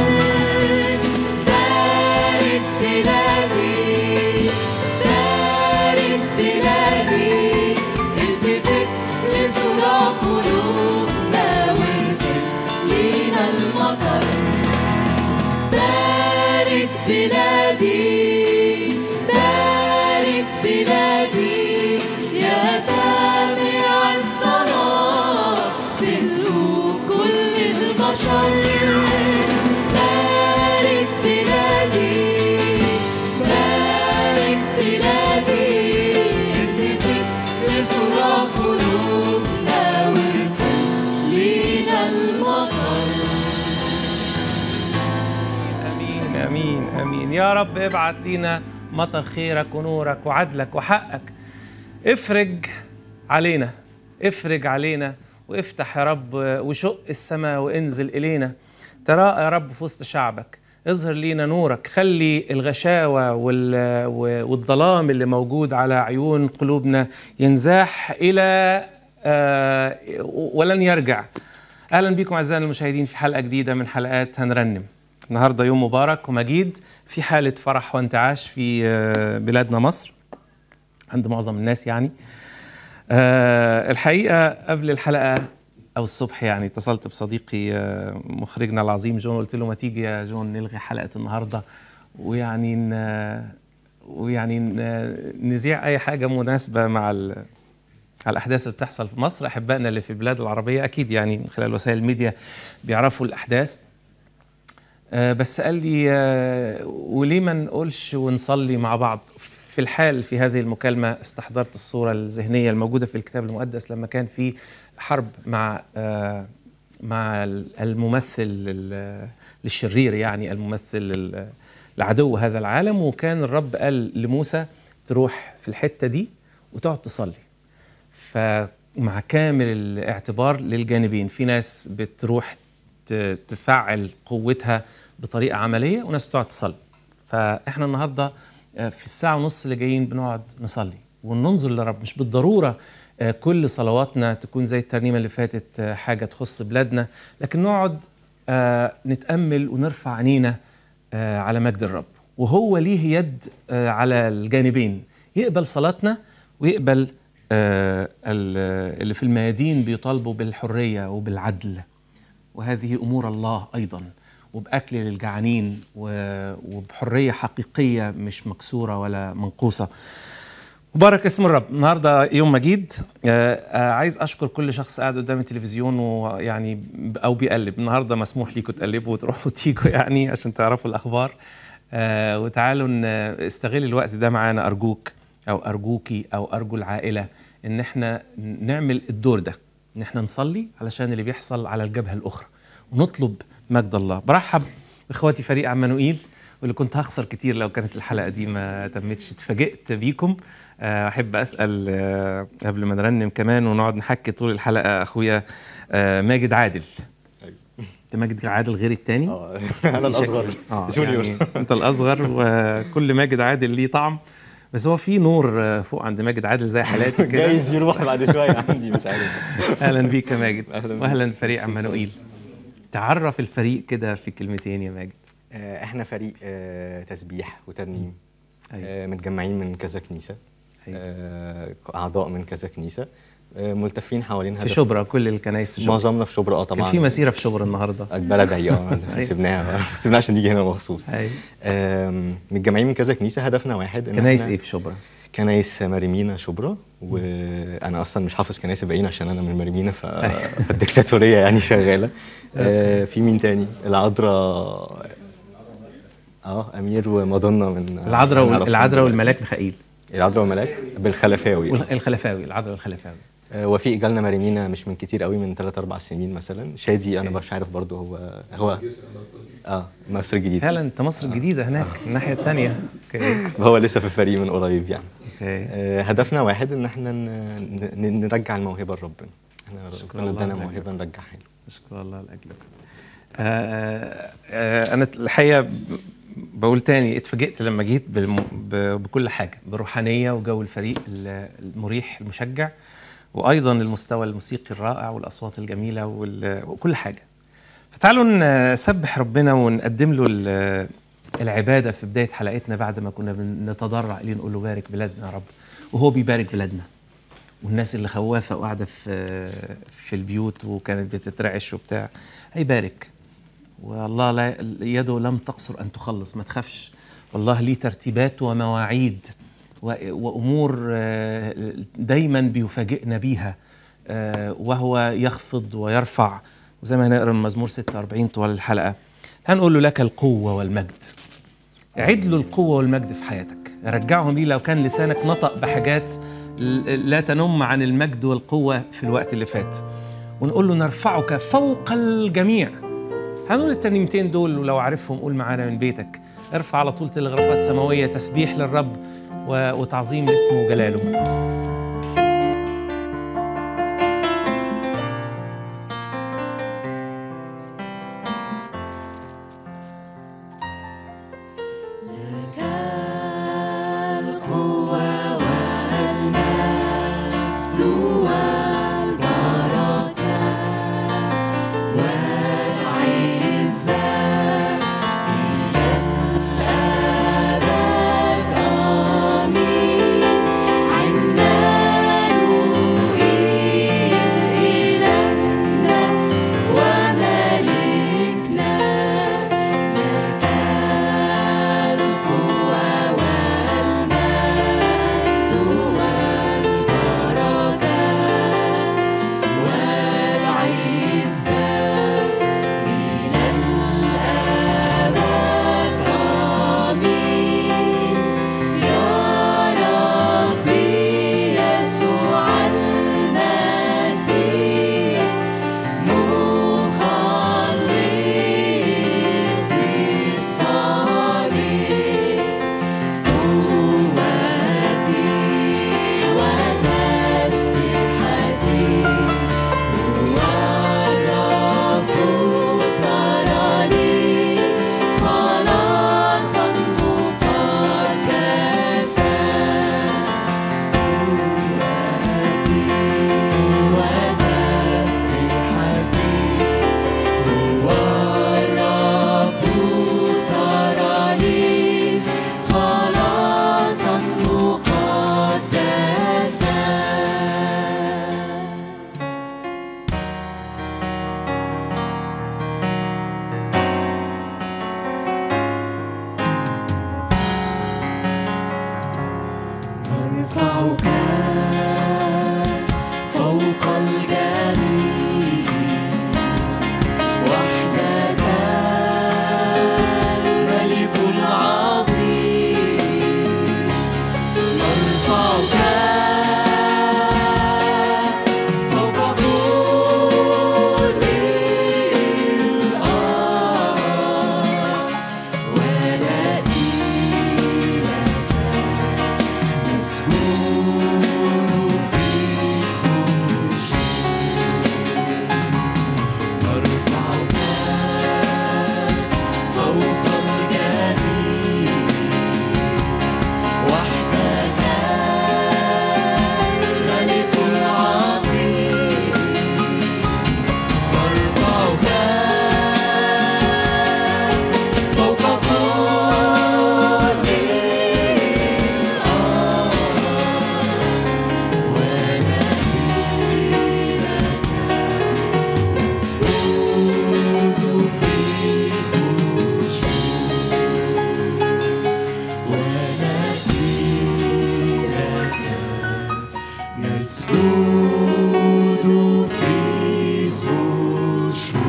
بارك بلادي بارك بلادي التفت لزرع قلوبنا وارسل لينا المطر بارك بلادي بارك بلادي يا سامع الصلاة في قلوب كل البشر بارك بلادي بارك بلادي التفت لزرع قلوبنا وارسل لينا المطر امين امين امين يا رب ابعت لينا مطر خيرك ونورك وعدلك وحقك افرج علينا افرج علينا وافتح يا رب وشق السماء وانزل الينا تراءى يا رب في وسط شعبك اظهر لينا نورك خلي الغشاوة وال- والظلام اللي موجود على عيون قلوبنا ينزاح إلى آه، ولن يرجع اهلا بكم اعزائنا المشاهدين في حلقه جديده من حلقات هنرنم النهارده يوم مبارك ومجيد في حاله فرح وانتعاش في آه، بلادنا مصر عند معظم الناس يعني آه، الحقيقه قبل الحلقه او الصبح يعني اتصلت بصديقي آه، مخرجنا العظيم جون قلت له ما تيجي يا جون نلغي حلقه النهارده ويعني ن- ويعني ن- نذيع اي حاجه مناسبه مع ال- على الاحداث اللي بتحصل في مصر احبائنا اللي في البلاد العربيه اكيد يعني من خلال وسائل الميديا بيعرفوا الاحداث آه، بس قال لي آه، وليه ما نقولش ونصلي مع بعض في الحال في هذه المكالمه استحضرت الصوره الذهنيه الموجوده في الكتاب المقدس لما كان في حرب مع آه، مع الممثل لل- للشرير يعني الممثل لل- لعدو هذا العالم وكان الرب قال لموسى تروح في الحته دي وتقعد تصلي فمع كامل الاعتبار للجانبين في ناس بتروح ت- تفعل قوتها بطريقه عمليه وناس بتقعد تصلي فاحنا النهارده آه، في الساعه ونص اللي جايين بنقعد نصلي وننظر لرب مش بالضروره آه، كل صلواتنا تكون زي الترنيمه اللي فاتت آه، حاجه تخص بلادنا لكن نقعد آه، نتامل ونرفع عينينا آه، على مجد الرب وهو ليه يد آه، على الجانبين يقبل صلاتنا ويقبل آه، ال- اللي في الميادين بيطالبوا بالحريه وبالعدل وهذه امور الله ايضا وباكل للجعانين و- وبحريه حقيقيه مش مكسوره ولا منقوصه مبارك اسم الرب النهارده يوم مجيد آه، آه، عايز اشكر كل شخص قاعد قدام التلفزيون ويعني ب- او بيقلب النهارده مسموح ليكم تقلبوا وتروحوا وتيجوا يعني عشان تعرفوا الاخبار آه، وتعالوا ن- استغل الوقت ده معانا ارجوك او ارجوكي او ارجو العائله ان احنا نعمل الدور ده ان احنا نصلي علشان اللي بيحصل على الجبهه الاخرى ونطلب مجد الله برحب باخواتي فريق عمانوئيل واللي كنت هخسر كتير لو كانت الحلقه دي ما تمتش اتفاجئت بيكم آه، احب اسال آه، قبل ما نرنم كمان ونقعد نحكي طول الحلقه اخويا آه، ماجد عادل انت ماجد عادل غير التاني اه انا الاصغر اه جونيور يعني انت الاصغر وكل ماجد عادل ليه طعم بس هو في نور آه، فوق عند ماجد عادل زي حالاتي كده جايز يروح بعد شويه عندي مش عارف اهلا بيك يا ماجد أهلاً بيك. واهلا فريق عمانوئيل تعرف الفريق كده في كلمتين يا ماجد آه، احنا فريق آه، تسبيح وترنيم أيوة. آه، متجمعين من كذا كنيسه أيوة. آه، اعضاء من كذا كنيسه آه، ملتفين حوالين في هدف شبرا كل الكنائس في شبرا معظمنا في شبرا اه كان طبعا في مسيره في شبرا النهارده البلد هي اه أيوة. سيبناها سيبناها عشان نيجي هنا مخصوص ايوه آم، متجمعين من كذا كنيسه هدفنا واحد إن كنايس إحنا- ايه في شبرا؟ كنايس مريمينا شبرا وانا اصلا مش حافظ كنايس الباقيين عشان انا من مريمينا ف... فالدكتاتوريه يعني شغاله آه في مين تاني العذراء اه امير ومادونا من العذراء من وال- عرفنا العذراء دلوقتي. والملاك ميخائيل العذراء والملاك بالخلفاوي وال- الخلفاوي العذراء والخلفاوي آه وفيق جالنا مريمينا مش من كتير قوي من 3 4 سنين مثلا شادي انا مش عارف برضه هو هو اه مصر الجديده فعلا انت مصر الجديده هناك الناحيه الثانيه اوكي هو لسه في الفريق من قريب يعني اوكي آه، هدفنا واحد ان احنا ن- ن- نرجع الموهبه لربنا احنا شكرا ربنا الله ادانا لك. موهبه نرجعها له اشكر الله لاجلكم آه آه انا الحقيقه ب- بقول تاني اتفاجئت لما جيت بالم- ب- بكل حاجه بروحانيه وجو الفريق ال- المريح المشجع وايضا المستوى الموسيقي الرائع والاصوات الجميله وال- وكل حاجه فتعالوا نسبح ربنا ونقدم له ال- العبادة في بداية حلقتنا بعد ما كنا بنتضرع إليه نقول له بارك بلادنا يا رب وهو بيبارك بلادنا والناس اللي خوافة وقاعدة في في البيوت وكانت بتترعش وبتاع هيبارك والله لا يده لم تقصر أن تخلص ما تخافش والله ليه ترتيبات ومواعيد و- وأمور آه، دايما بيفاجئنا بيها آه، وهو يخفض ويرفع وزي ما هنقرا من مزمور 46 طوال الحلقة هنقول له لك القوة والمجد عد له القوة والمجد في حياتك رجعهم ليه لو كان لسانك نطق بحاجات ل- لا تنم عن المجد والقوة في الوقت اللي فات ونقول له نرفعك فوق الجميع هنقول الترنيمتين دول ولو عارفهم قول معانا من بيتك ارفع على طول تلغرافات سماوية تسبيح للرب و- وتعظيم لاسمه وجلاله القوة والمجد والبركة والعزة إلى الأبد آمين عمانوئيل إلهنا وملكنا لك القوة والمجد والبركة والعزة إلى الأبد آمين يا ربي يسوع المسيح مخلصي الصليب قوتي وتسبيحتي هو الرب صار لي خلاصا مقدسا قوتي وتسبيحتي هو الرب صار لي خلاصا مقدسا نرفعك فوق الجميع وحدك الملك العظيم نرفعك فوق كل الأرض ونأتي لك نسجد في خشوع نرفعك فوق الجميع وحدك الملك العظيم نرفعك فوق كل نسجد في خشوع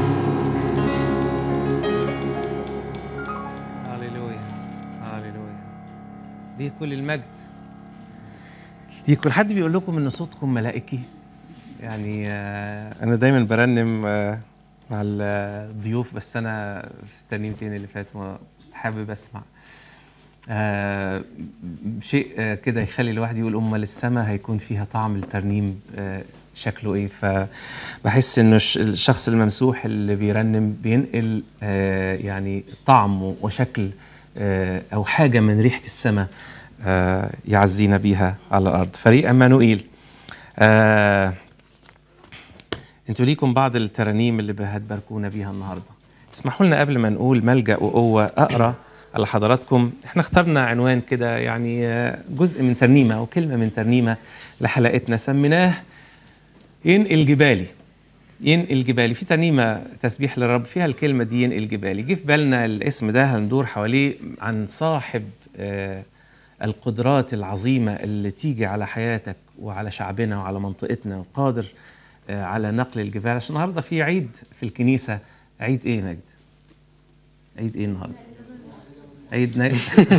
هللويا هللويا ليه كل المجد ليه كل حد بيقول لكم ان صوتكم ملائكي يعني آه، انا دايما برنم آه، مع الضيوف بس انا في الترنيمتين اللي فاتوا حابب اسمع آه شيء آه كده يخلي الواحد يقول امال السماء هيكون فيها طعم الترنيم آه شكله ايه فبحس انه الش- الشخص الممسوح اللي بيرنم بينقل آه يعني طعم وشكل آه او حاجه من ريحه السماء آه يعزينا بيها على الارض فريق امانوئيل آه انتوا ليكم بعض الترانيم اللي هتباركونا بيها النهارده اسمحوا لنا قبل ما نقول ملجأ وقوة أقرأ على حضراتكم احنا اخترنا عنوان كده يعني آه، جزء من ترنيمة أو كلمة من ترنيمة لحلقتنا سميناه ينقل جبالي ينقل جبالي في ترنيمة تسبيح للرب فيها الكلمة دي ينقل جبالي جه في بالنا الاسم ده هندور حواليه عن صاحب آه، القدرات العظيمة اللي تيجي على حياتك وعلى شعبنا وعلى منطقتنا وقادر آه، على نقل الجبال عشان النهارده في عيد في الكنيسة عيد ايه يا مجد؟ عيد ايه النهارده؟ عيد نقل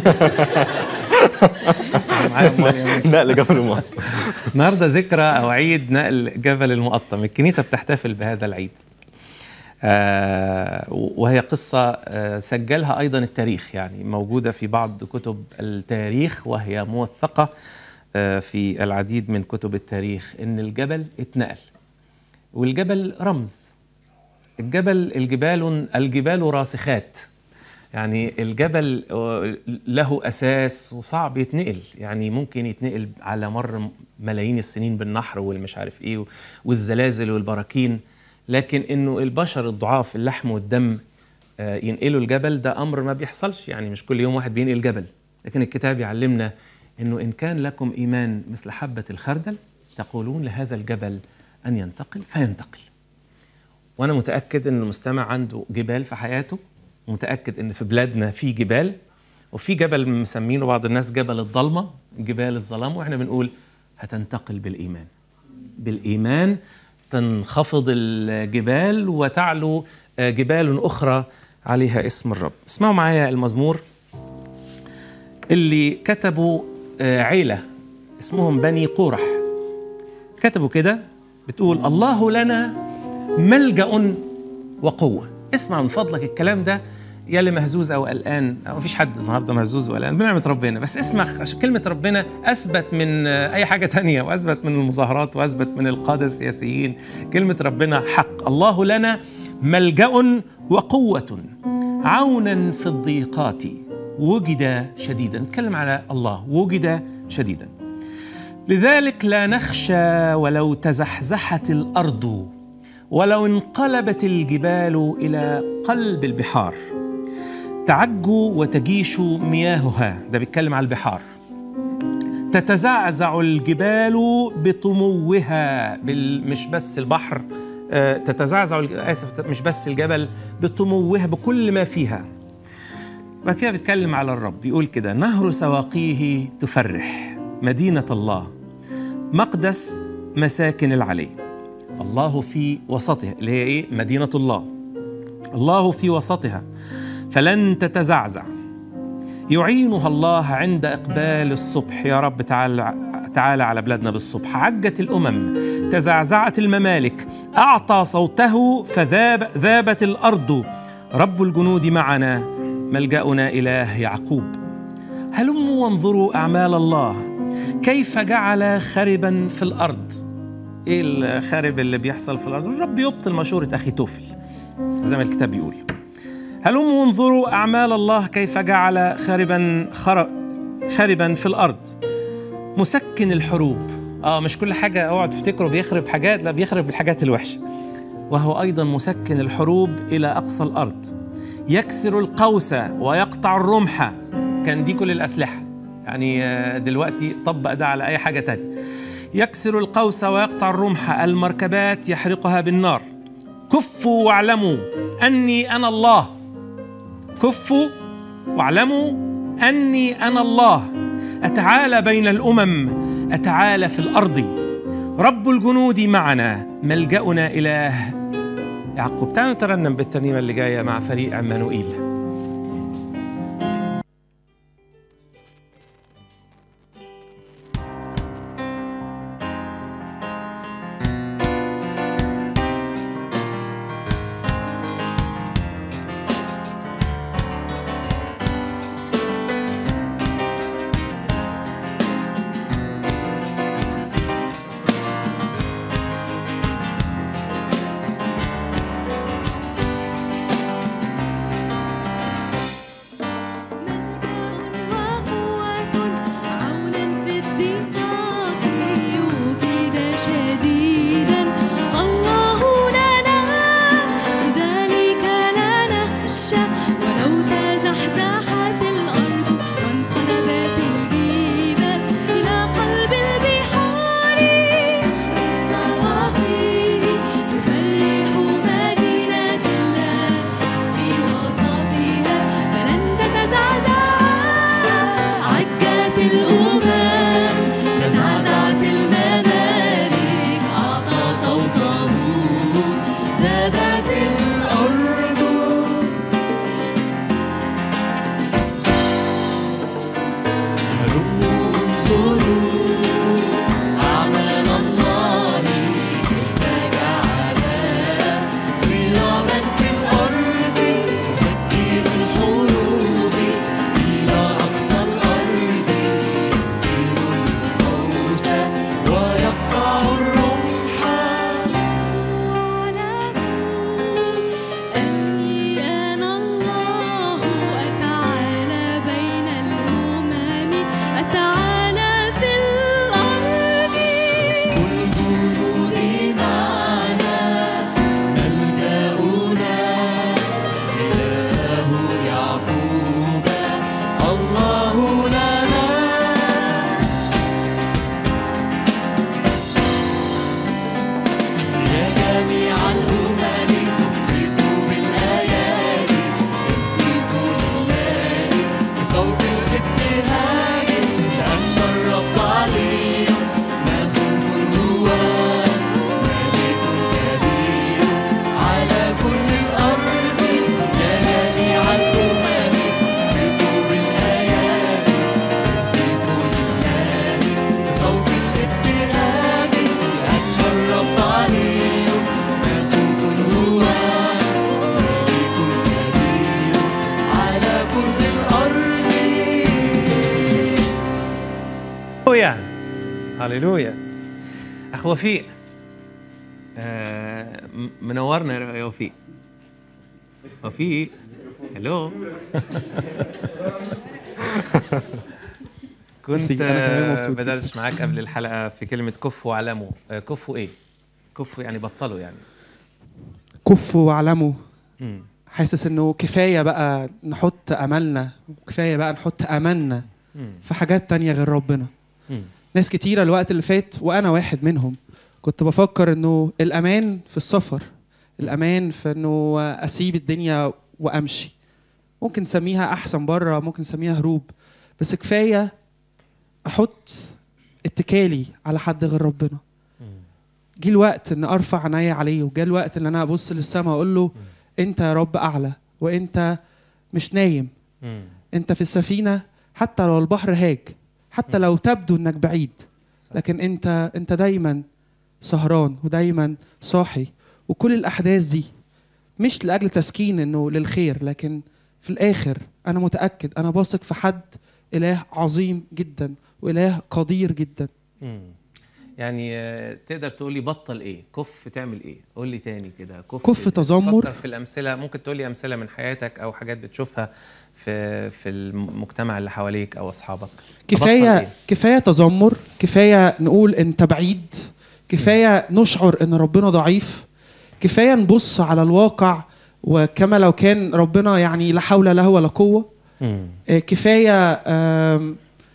معايا أمال يا مجد. نقل جبل المعطى النهارده ذكرى او عيد نقل جبل المقطم الكنيسه بتحتفل بهذا العيد آه وهي قصه آه سجلها ايضا التاريخ يعني موجوده في بعض كتب التاريخ وهي موثقه آه في العديد من كتب التاريخ ان الجبل اتنقل والجبل رمز الجبل الجبال الجبال راسخات يعني الجبل آه، له اساس وصعب يتنقل يعني ممكن يتنقل على مر ملايين السنين بالنحر والمش عارف ايه والزلازل والبراكين لكن انه البشر الضعاف اللحم والدم آه، ينقلوا الجبل ده امر ما بيحصلش يعني مش كل يوم واحد بينقل جبل لكن الكتاب يعلمنا انه ان كان لكم ايمان مثل حبه الخردل تقولون لهذا الجبل ان ينتقل فينتقل وانا متاكد ان المستمع عنده جبال في حياته ومتاكد ان في بلادنا في جبال وفي جبل مسمينه بعض الناس جبل الضلمه جبال الظلام واحنا بنقول هتنتقل بالايمان بالايمان تنخفض الجبال وتعلو آه، جبال اخرى عليها اسم الرب اسمعوا معايا المزمور اللي كتبوا آه، عيله اسمهم بني قورح كتبوا كده بتقول الله لنا ملجأ وقوة اسمع من فضلك الكلام ده يا اللي مهزوز او قلقان او مفيش حد النهارده مهزوز وقلقان بنعمه ربنا بس اسمع عشان كلمه ربنا اثبت من آه، اي حاجه تانية واثبت من المظاهرات واثبت من القاده السياسيين كلمه ربنا حق الله لنا ملجا وقوه عونا في الضيقات وجد شديدا نتكلم على الله وجد شديدا لذلك لا نخشى ولو تزحزحت الارض ولو انقلبت الجبال الى قلب البحار تعجوا وتجيش مياهها ده بيتكلم على البحار تتزعزع الجبال بطموها بال... مش بس البحر آه، تتزعزع الج- اسف مش بس الجبل بطموها بكل ما فيها بعد كده بيتكلم على الرب بيقول كده نهر سواقيه تفرح مدينة الله مقدس مساكن العلي الله في وسطها اللي هي ايه مدينة الله الله في وسطها فلن تتزعزع يعينها الله عند إقبال الصبح يا رب تعالى تعالى على بلادنا بالصبح عجت الأمم تزعزعت الممالك أعطى صوته فذاب ذابت الأرض رب الجنود معنا ملجأنا إله يعقوب هلموا وانظروا أعمال الله كيف جعل خربا في الأرض إيه الخرب اللي بيحصل في الأرض الرب يبطل مشورة أخي توفل زي ما الكتاب بيقول هلموا وانظروا أعمال الله كيف جعل خربا خر... خربا في الأرض مسكن الحروب اه مش كل حاجة اوعوا تفتكروا بيخرب حاجات لا بيخرب الحاجات الوحشة وهو أيضا مسكن الحروب إلى أقصى الأرض يكسر القوس ويقطع الرمح كان دي كل الأسلحة يعني آه، دلوقتي طبق ده على أي حاجة تانية يكسر القوس ويقطع الرمح المركبات يحرقها بالنار كفوا واعلموا أني أنا الله كفوا واعلموا اني انا الله اتعالى بين الامم اتعالى في الارض رب الجنود معنا ملجانا اله يعقوب تعالوا نترنم بالترنيمه اللي جايه مع فريق عمانوئيل لا أعمال الله كيف جعلها خرابا في الأرض مسكن الحروب إلى أقصى الأرض يكسر القوس ويقطع الرمح أني أنا الله أتعالى بين الأمم أتعالى في الأرض الجنود معنا ملجأنا إله يعقوب الله لنا يا جميع الأمم صفقوا بالآيات اهتفوا لله بصوت الابتهاج لأن الرب علي ما خوف هو ملك كبير على كل الأرض يا جميع الأمم صفقوا بالآيات اهتفوا لله بصوت الابتهاج لأن الرب علي ما خوف هو ملك كبير على كل الأرض هللويا هللويا اخ وفيق آه م- منورنا يا وفيق وفيق هلو كنت ميرسي، أنا كمان آه، مبسوط. بدردش معاك قبل الحلقه في كلمه كفوا وعلموا آه، كفوا ايه كفوا يعني بطلوا يعني كفوا واعلموا مم. حاسس انه كفايه بقى نحط املنا وكفايه بقى نحط املنا مم. في حاجات تانية غير ربنا مم. ناس كتيرة الوقت اللي فات وانا واحد منهم كنت بفكر انه الامان في السفر الامان في انه اسيب الدنيا وامشي ممكن نسميها احسن بره ممكن نسميها هروب بس كفايه احط اتكالي على حد غير ربنا جه الوقت ان ارفع عينيا عليه وجه الوقت ان انا ابص للسماء واقول له انت يا رب اعلى وانت مش نايم مم. انت في السفينه حتى لو البحر هاج حتى لو تبدو انك بعيد لكن انت انت دايما سهران ودايما صاحي وكل الاحداث دي مش لاجل تسكين انه للخير لكن في الاخر انا متاكد انا واثق في حد اله عظيم جدا واله قدير جدا مم. يعني آه، تقدر تقول لي بطل ايه كف تعمل ايه قول لي تاني كده كف كف تذمر. فكر في الامثله ممكن تقول لي امثله من حياتك او حاجات بتشوفها في في المجتمع اللي حواليك او اصحابك أبطل كفايه إيه؟ كفايه تذمر كفايه نقول انت بعيد كفايه نشعر ان ربنا ضعيف كفايه نبص على الواقع وكما لو كان ربنا يعني لا حول له ولا قوه مم. آه، كفايه آم،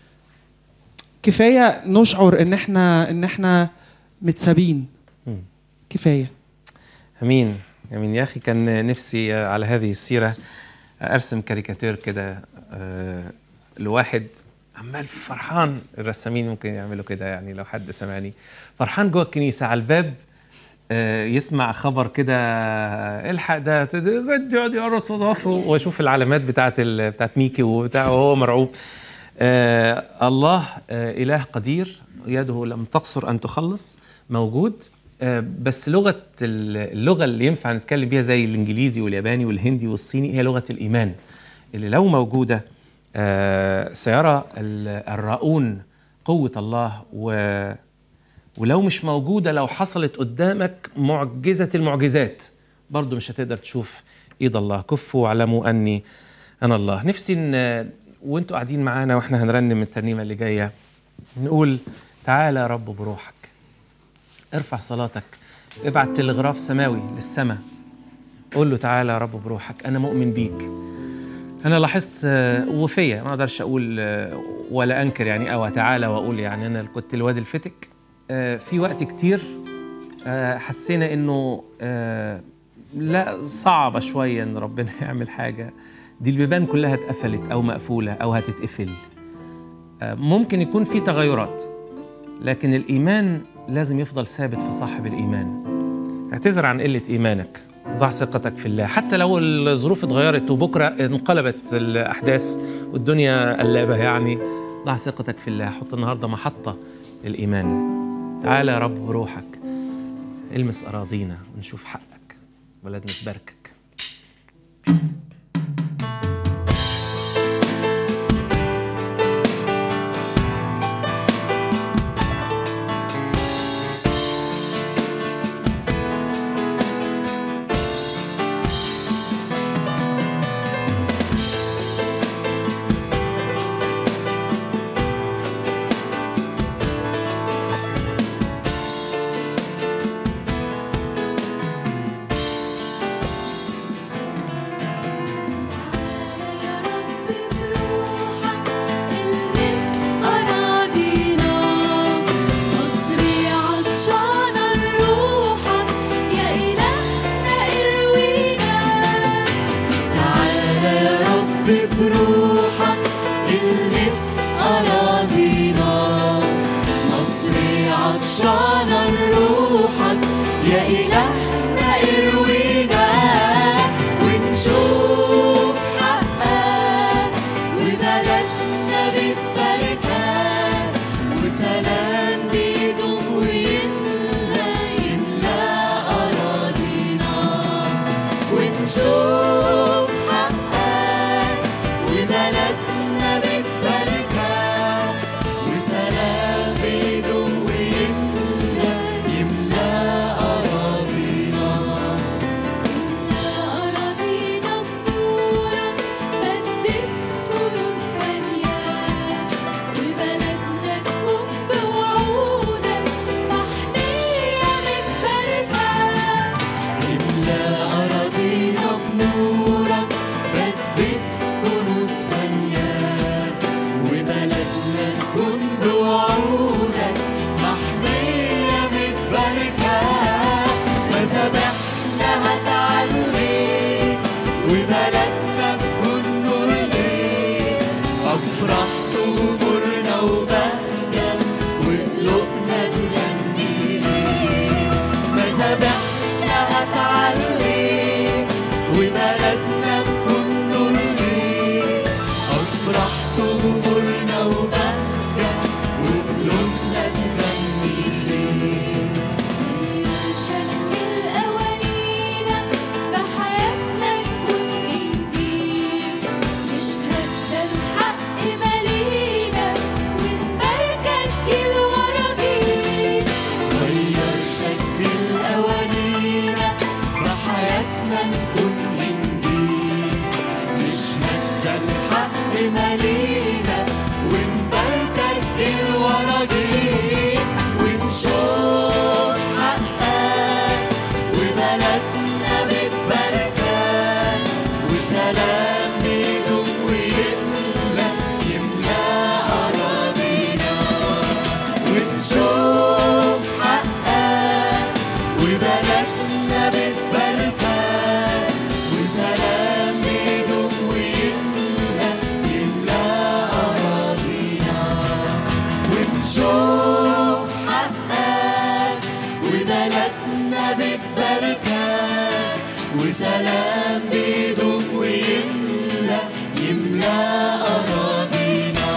كفايه نشعر ان احنا ان احنا متسابين مم. كفايه امين امين يا اخي كان نفسي آه، على هذه السيره ارسم كاريكاتير كده آه، لواحد عمال فرحان الرسامين ممكن يعملوا كده يعني لو حد سمعني فرحان جوه الكنيسه على الباب آه، يسمع خبر كده آه، الحق ده تد- يقعد يقرا تضافه واشوف العلامات بتاعت ال- بتاعت ميكي وبتاع وهو مرعوب آه الله آه اله قدير يده لم تقصر ان تخلص موجود آه بس لغه ال- اللغه اللي ينفع نتكلم بيها زي الانجليزي والياباني والهندي والصيني هي لغه الايمان اللي لو موجوده آه سيرى ال- الراؤون قوه الله و ولو مش موجوده لو حصلت قدامك معجزه المعجزات برضو مش هتقدر تشوف ايد الله كفوا واعلموا اني انا الله نفسي ان وانتوا قاعدين معانا واحنا هنرنم الترنيمه اللي جايه نقول تعالى يا رب بروحك ارفع صلاتك ابعت تلغراف سماوي للسماء قول له تعالى يا رب بروحك انا مؤمن بيك انا لاحظت آه، وفيا ما اقدرش اقول آه، ولا انكر يعني او تعالى واقول يعني انا كنت الواد الفتك آه، في وقت كتير آه، حسينا انه آه، لا صعبه شويه ان ربنا يعمل حاجه دي البيبان كلها اتقفلت او مقفوله او هتتقفل آه، ممكن يكون في تغيرات لكن الايمان لازم يفضل ثابت في صاحب الايمان اعتذر عن قله ايمانك ضع ثقتك في الله حتى لو الظروف اتغيرت وبكره انقلبت الاحداث والدنيا قلابه يعني ضع ثقتك في الله حط النهارده محطة للإيمان تعالى يا رب بروحك المس أراضينا ونشوف حقك بلدنا تباركك يا رب بروحك المس أراضينا مصري عطشانة لروحك يا إلهنا اروينا تعالى يا رب بروحك المس أراضينا مصر عطشانة لروحك يا إلهنا اروينا ونشوف حقك وبلدنا بتباركك وسلام بيدوم ويملى يملى أراضينا ونشوف حقك وبلدنا بتباركك وسلام بيدوم ويملى يملى أراضينا أراضينا بنورك بدل كنوز فانية وبلدنا تكون بوعودك محمية متباركة املى أراضينا بنورك بدت كنوز فانية وبلدنا تكون بوعودك محمية متباركة مذابحنا هتعلي وبلدنا تكون نور ليك أفرح طهورنا وبهجة وقلوبنا تغني ليك مذابحنا هتعلي وبلدنا تكون نور ليك أفرح طهورنا وبهجة وقلوبنا تغني ليك شكل أوانينا بحياتنا تكون إنجيل نشهد ده الحق مالينا ونباركك جيل ورا جيل غير شكل أوانينا بحياتنا نكون إنجيل نشهد ده الحق مالينا ونباركك جيل ورا جيل ونشوف حقك وبلدنا بتباركك وسلام بيدوم ويملى يملى أراضينا ونشوف حقك وبلدنا بتباركك وسلام بيدوم ويملى يملى أراضينا ونشوف حقك وبلدنا بتباركك وسلام بيدوم ويملى يملى أراضينا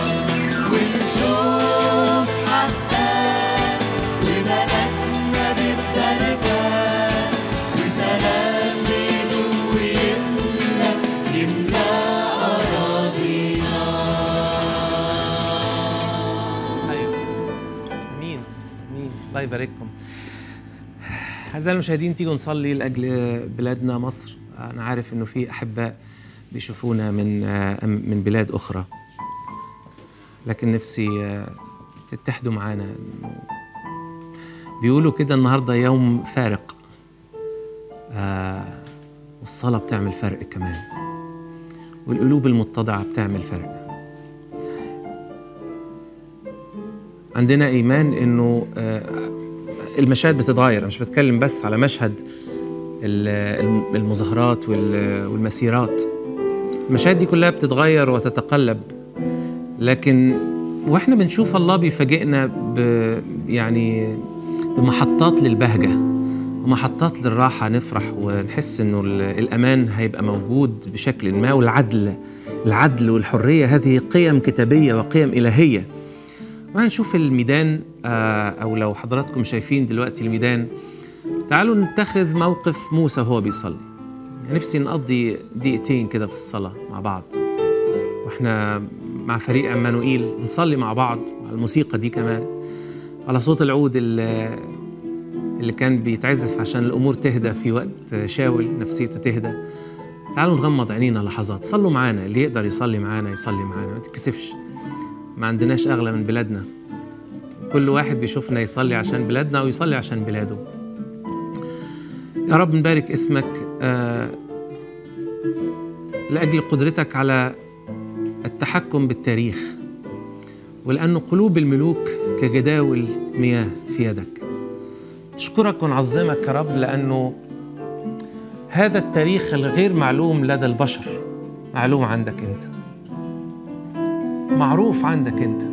ونشوف حقك وبلدنا بتباركك وسلام بيدوم ويملى يملى أراضينا ايوه مين مين الله يبارككم اعزائي المشاهدين تيجوا نصلي لاجل بلادنا مصر انا عارف انه في احباء بيشوفونا من آه، من بلاد اخرى لكن نفسي آه، تتحدوا معانا إنه بيقولوا كده النهارده يوم فارق آه والصلاه بتعمل فرق كمان والقلوب المتضعه بتعمل فرق عندنا ايمان انه آه، المشاهد بتتغير أنا مش بتكلم بس على مشهد ال- الم- المظاهرات وال- والمسيرات المشاهد دي كلها بتتغير وتتقلب لكن واحنا بنشوف الله بيفاجئنا ب يعني بمحطات للبهجه ومحطات للراحه نفرح ونحس انه ال- الامان هيبقى موجود بشكل ما والعدل العدل والحرية هذه قيم كتابية وقيم إلهية وهنشوف الميدان آه، أو لو حضراتكم شايفين دلوقتي الميدان تعالوا نتخذ موقف موسى وهو بيصلي نفسي نقضي دقيقتين كده في الصلاة مع بعض واحنا مع فريق عمانوئيل نصلي مع بعض مع الموسيقى دي كمان على صوت العود اللي, اللي كان بيتعزف عشان الأمور تهدى في وقت شاول نفسيته تهدى تعالوا نغمض عينينا لحظات صلوا معانا اللي يقدر يصلي معانا يصلي معانا ما تتكسفش ما عندناش أغلى من بلادنا كل واحد بيشوفنا يصلي عشان بلادنا أو يصلي عشان بلاده يا رب نبارك اسمك آه لأجل قدرتك على التحكم بالتاريخ ولأن قلوب الملوك كجداول مياه في يدك أشكرك ونعظمك يا رب لأنه هذا التاريخ الغير معلوم لدى البشر معلوم عندك أنت معروف عندك أنت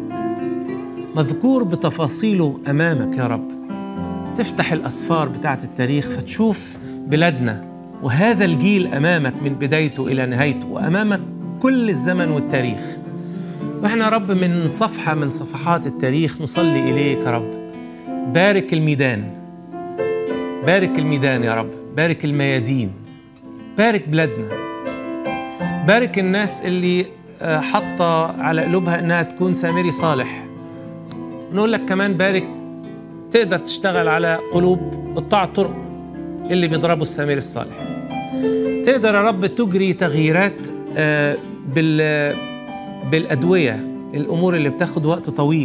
مذكور بتفاصيله أمامك يا رب تفتح الأسفار بتاعة التاريخ فتشوف بلادنا وهذا الجيل أمامك من بدايته إلى نهايته وأمامك كل الزمن والتاريخ واحنا يا رب من صفحة من صفحات التاريخ نصلي إليك يا رب بارك الميدان بارك الميدان يا رب بارك الميادين بارك بلادنا بارك الناس اللي آه، حاطة على قلوبها إنها تكون سامري صالح نقول لك كمان بارك تقدر تشتغل على قلوب قطاع الطرق اللي بيضربوا السامري الصالح تقدر يا رب تجري تغييرات آه، بال بالأدوية الأمور اللي بتاخد وقت طويل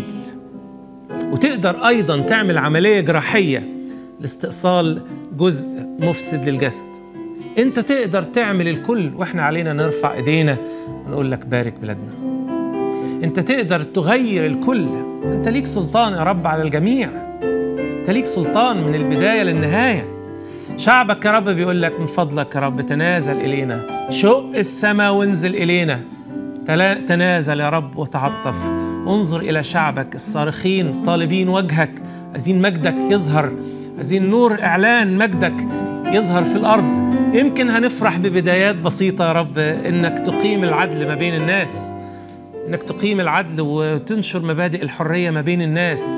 وتقدر أيضا تعمل عملية جراحية لاستئصال جزء مفسد للجسد أنت تقدر تعمل الكل وإحنا علينا نرفع إيدينا ونقول لك بارك بلادنا أنت تقدر تغير الكل أنت ليك سلطان يا رب على الجميع أنت ليك سلطان من البداية للنهاية شعبك يا رب بيقول لك من فضلك يا رب تنازل إلينا شق السماء وانزل إلينا تلا- تنازل يا رب وتعطف انظر إلى شعبك الصارخين طالبين وجهك عايزين مجدك يظهر عايزين نور إعلان مجدك يظهر في الأرض يمكن هنفرح ببدايات بسيطة يا رب إنك تقيم العدل ما بين الناس انك تقيم العدل وتنشر مبادئ الحريه ما بين الناس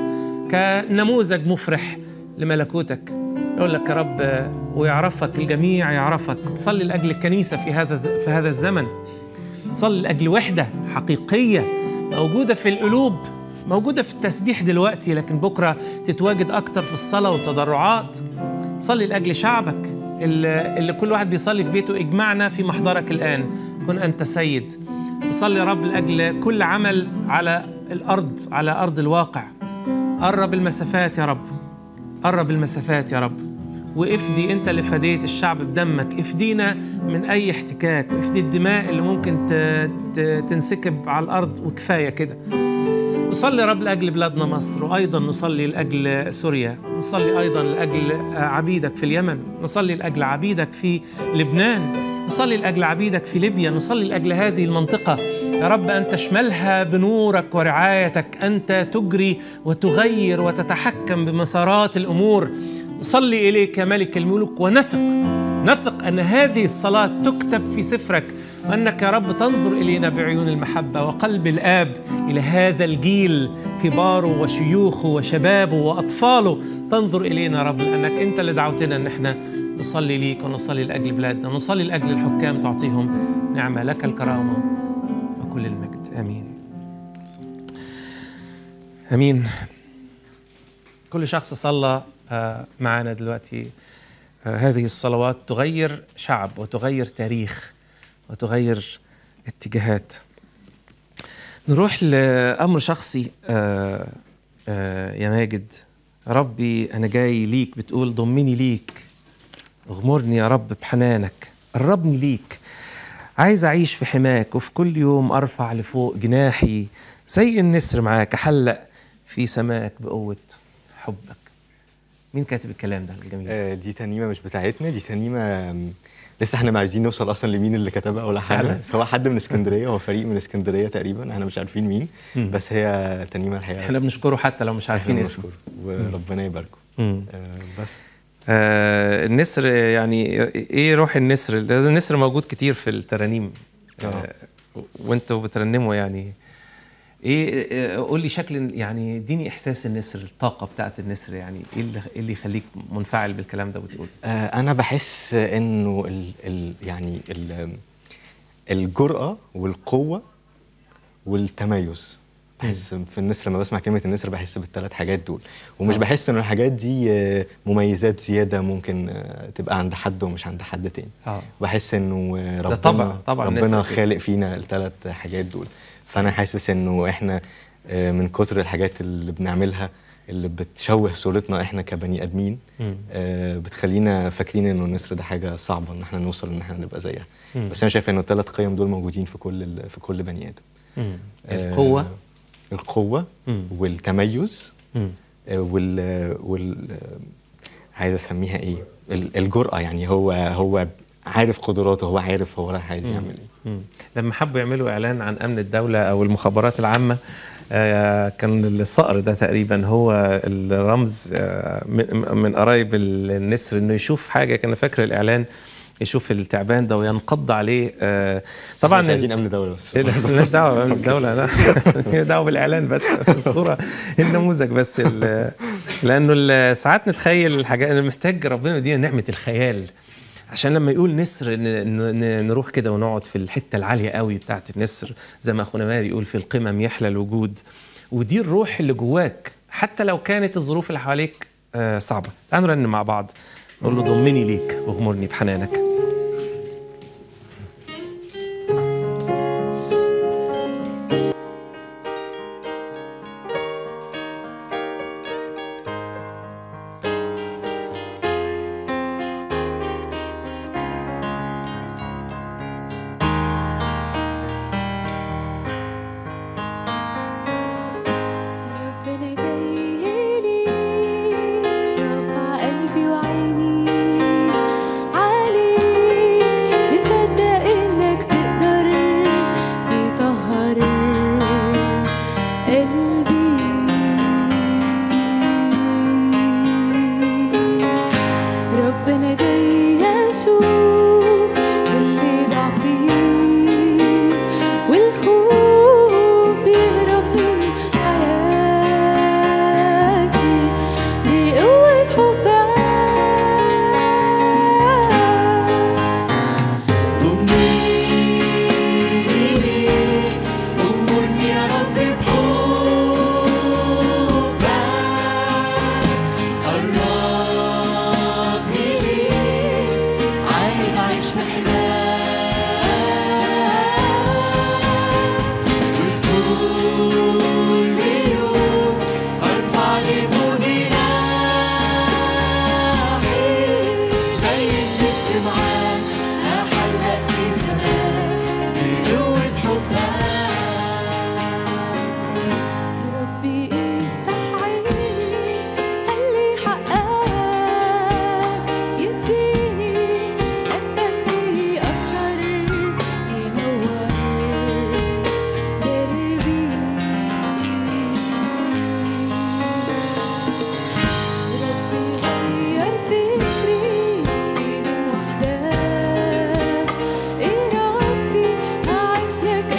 كنموذج مفرح لملكوتك نقول لك يا رب ويعرفك الجميع يعرفك صلي لاجل الكنيسه في هذا في هذا الزمن صلي لاجل وحده حقيقيه موجوده في القلوب موجوده في التسبيح دلوقتي لكن بكره تتواجد اكتر في الصلاه والتضرعات صلي لاجل شعبك اللي اللي كل واحد بيصلي في بيته اجمعنا في محضرك الان كن انت سيد نصلي يا رب لاجل كل عمل على الارض على ارض الواقع قرب المسافات يا رب قرب المسافات يا رب وافدي انت اللي فديت الشعب بدمك افدينا من اي احتكاك افدي الدماء اللي ممكن ت- ت- تنسكب على الارض وكفايه كده نصلي يا رب لاجل بلادنا مصر وايضا نصلي لاجل سوريا نصلي ايضا لاجل عبيدك في اليمن نصلي لاجل عبيدك في لبنان نصلي لاجل عبيدك في ليبيا نصلي لاجل هذه المنطقه يا رب ان تشملها بنورك ورعايتك انت تجري وتغير وتتحكم بمسارات الامور نصلي اليك يا ملك الملوك ونثق نثق ان هذه الصلاه تكتب في سفرك وانك يا رب تنظر الينا بعيون المحبه وقلب الاب الى هذا الجيل كباره وشيوخه وشبابه واطفاله تنظر الينا يا رب لانك انت اللي دعوتنا ان احنا نصلي ليك ونصلي لاجل بلادنا ونصلي لاجل الحكام تعطيهم نعمه لك الكرامه وكل المجد امين امين كل شخص صلى آه، معنا دلوقتي آه، هذه الصلوات تغير شعب وتغير تاريخ وتغير اتجاهات نروح لأمر شخصي آه، آه، يا ماجد ربي أنا جاي ليك بتقول ضمني ليك اغمرني يا رب بحنانك قربني ليك عايز أعيش في حماك وفي كل يوم أرفع لفوق جناحي زي النسر معاك أحلق في سماك بقوة حبك مين كاتب الكلام ده الجميل آه، دي ترنيمه مش بتاعتنا دي ترنيمه آم، لسه احنا مش عايزين نوصل اصلا لمين اللي كتبها ولا حاجه فعلا؟ سواء حد من اسكندريه هو فريق من اسكندريه تقريبا احنا مش عارفين مين مم. بس هي ترنيمه الحقيقه احنا بنشكره حتى لو مش عارفين إحنا اسمه بنشكره وربنا يباركه مم. آه، بس آه النسر يعني ايه روح النسر النسر موجود كتير في الترانيم آه وانتوا بترنموا يعني ايه إيه- قول لي شكل يعني اديني احساس النسر الطاقه بتاعت النسر يعني ايه اللي ايه اللي يخليك منفعل بالكلام ده وتقول آه، انا بحس انه ال ال يعني ال الجرأة والقوة والتميز بحس في النسر لما بسمع كلمة النسر بحس بالثلاث حاجات دول ومش آه. بحس ان الحاجات دي آه، مميزات زيادة ممكن آه، تبقى عند حد ومش عند حد تاني اه بحس انه آه، ربنا طبع- طبع ربنا النسر كده. خالق فينا الثلاث حاجات دول فانا حاسس انه احنا آه، من كتر الحاجات اللي بنعملها اللي بتشوه صورتنا احنا كبني ادمين مم. آه، بتخلينا فاكرين انه النسر ده حاجه صعبه ان احنا نوصل ان احنا نبقى زيها مم. بس انا شايف انه الثلاث قيم دول موجودين في كل ال- في كل بني ادم مم. آه، القوه القوه مم. والتميز مم. آه، وال وال آه، عايز اسميها ايه ال- الجرأه يعني هو هو عارف قدراته هو عارف هو رايح عايز يعمل ايه مم. لما حبوا يعملوا اعلان عن امن الدوله او المخابرات العامه آه، كان الصقر ده تقريبا هو الرمز آه، من من قرايب النسر انه يشوف حاجه كان فاكر الاعلان يشوف التعبان ده وينقض عليه آه، طبعا مش عايزين امن دوله بس إيه لا، مالناش دعوه بامن الدوله لا هي دعوه بالاعلان بس الصوره النموذج بس ال- لانه ال- ساعات نتخيل الحاجات انا محتاج ربنا يدينا نعمه الخيال عشان لما يقول نسر ن- ن- ن- نروح كده ونقعد في الحته العاليه قوي بتاعت النسر زي ما اخونا ماري يقول في القمم يحلى الوجود ودي الروح اللي جواك حتى لو كانت الظروف اللي حواليك آه، صعبه تعالوا نرنم مع بعض نقول له ضمني ليك واغمرني بحنانك ربنا جاي ليك رافع قلبي وعيني عليك مصدق انك تقدر تطهر قلبي ربنا جاي اشوف كل ضعفي والخوف بيهرب من حياتي بقوة حبك ضمني ليك وامرني يا رب بحبك قربني ليك عايز اعيش في حماك وفي كل يوم ارفع لفوق جناحي زي النسر معاك احلق في سماك بقوة حبك ربي افتح عيني خلي حقك يسقيني قلبك فيه أكتر ينور دربي ربي غير فكري استلم وحدك إرادتي أعيش لك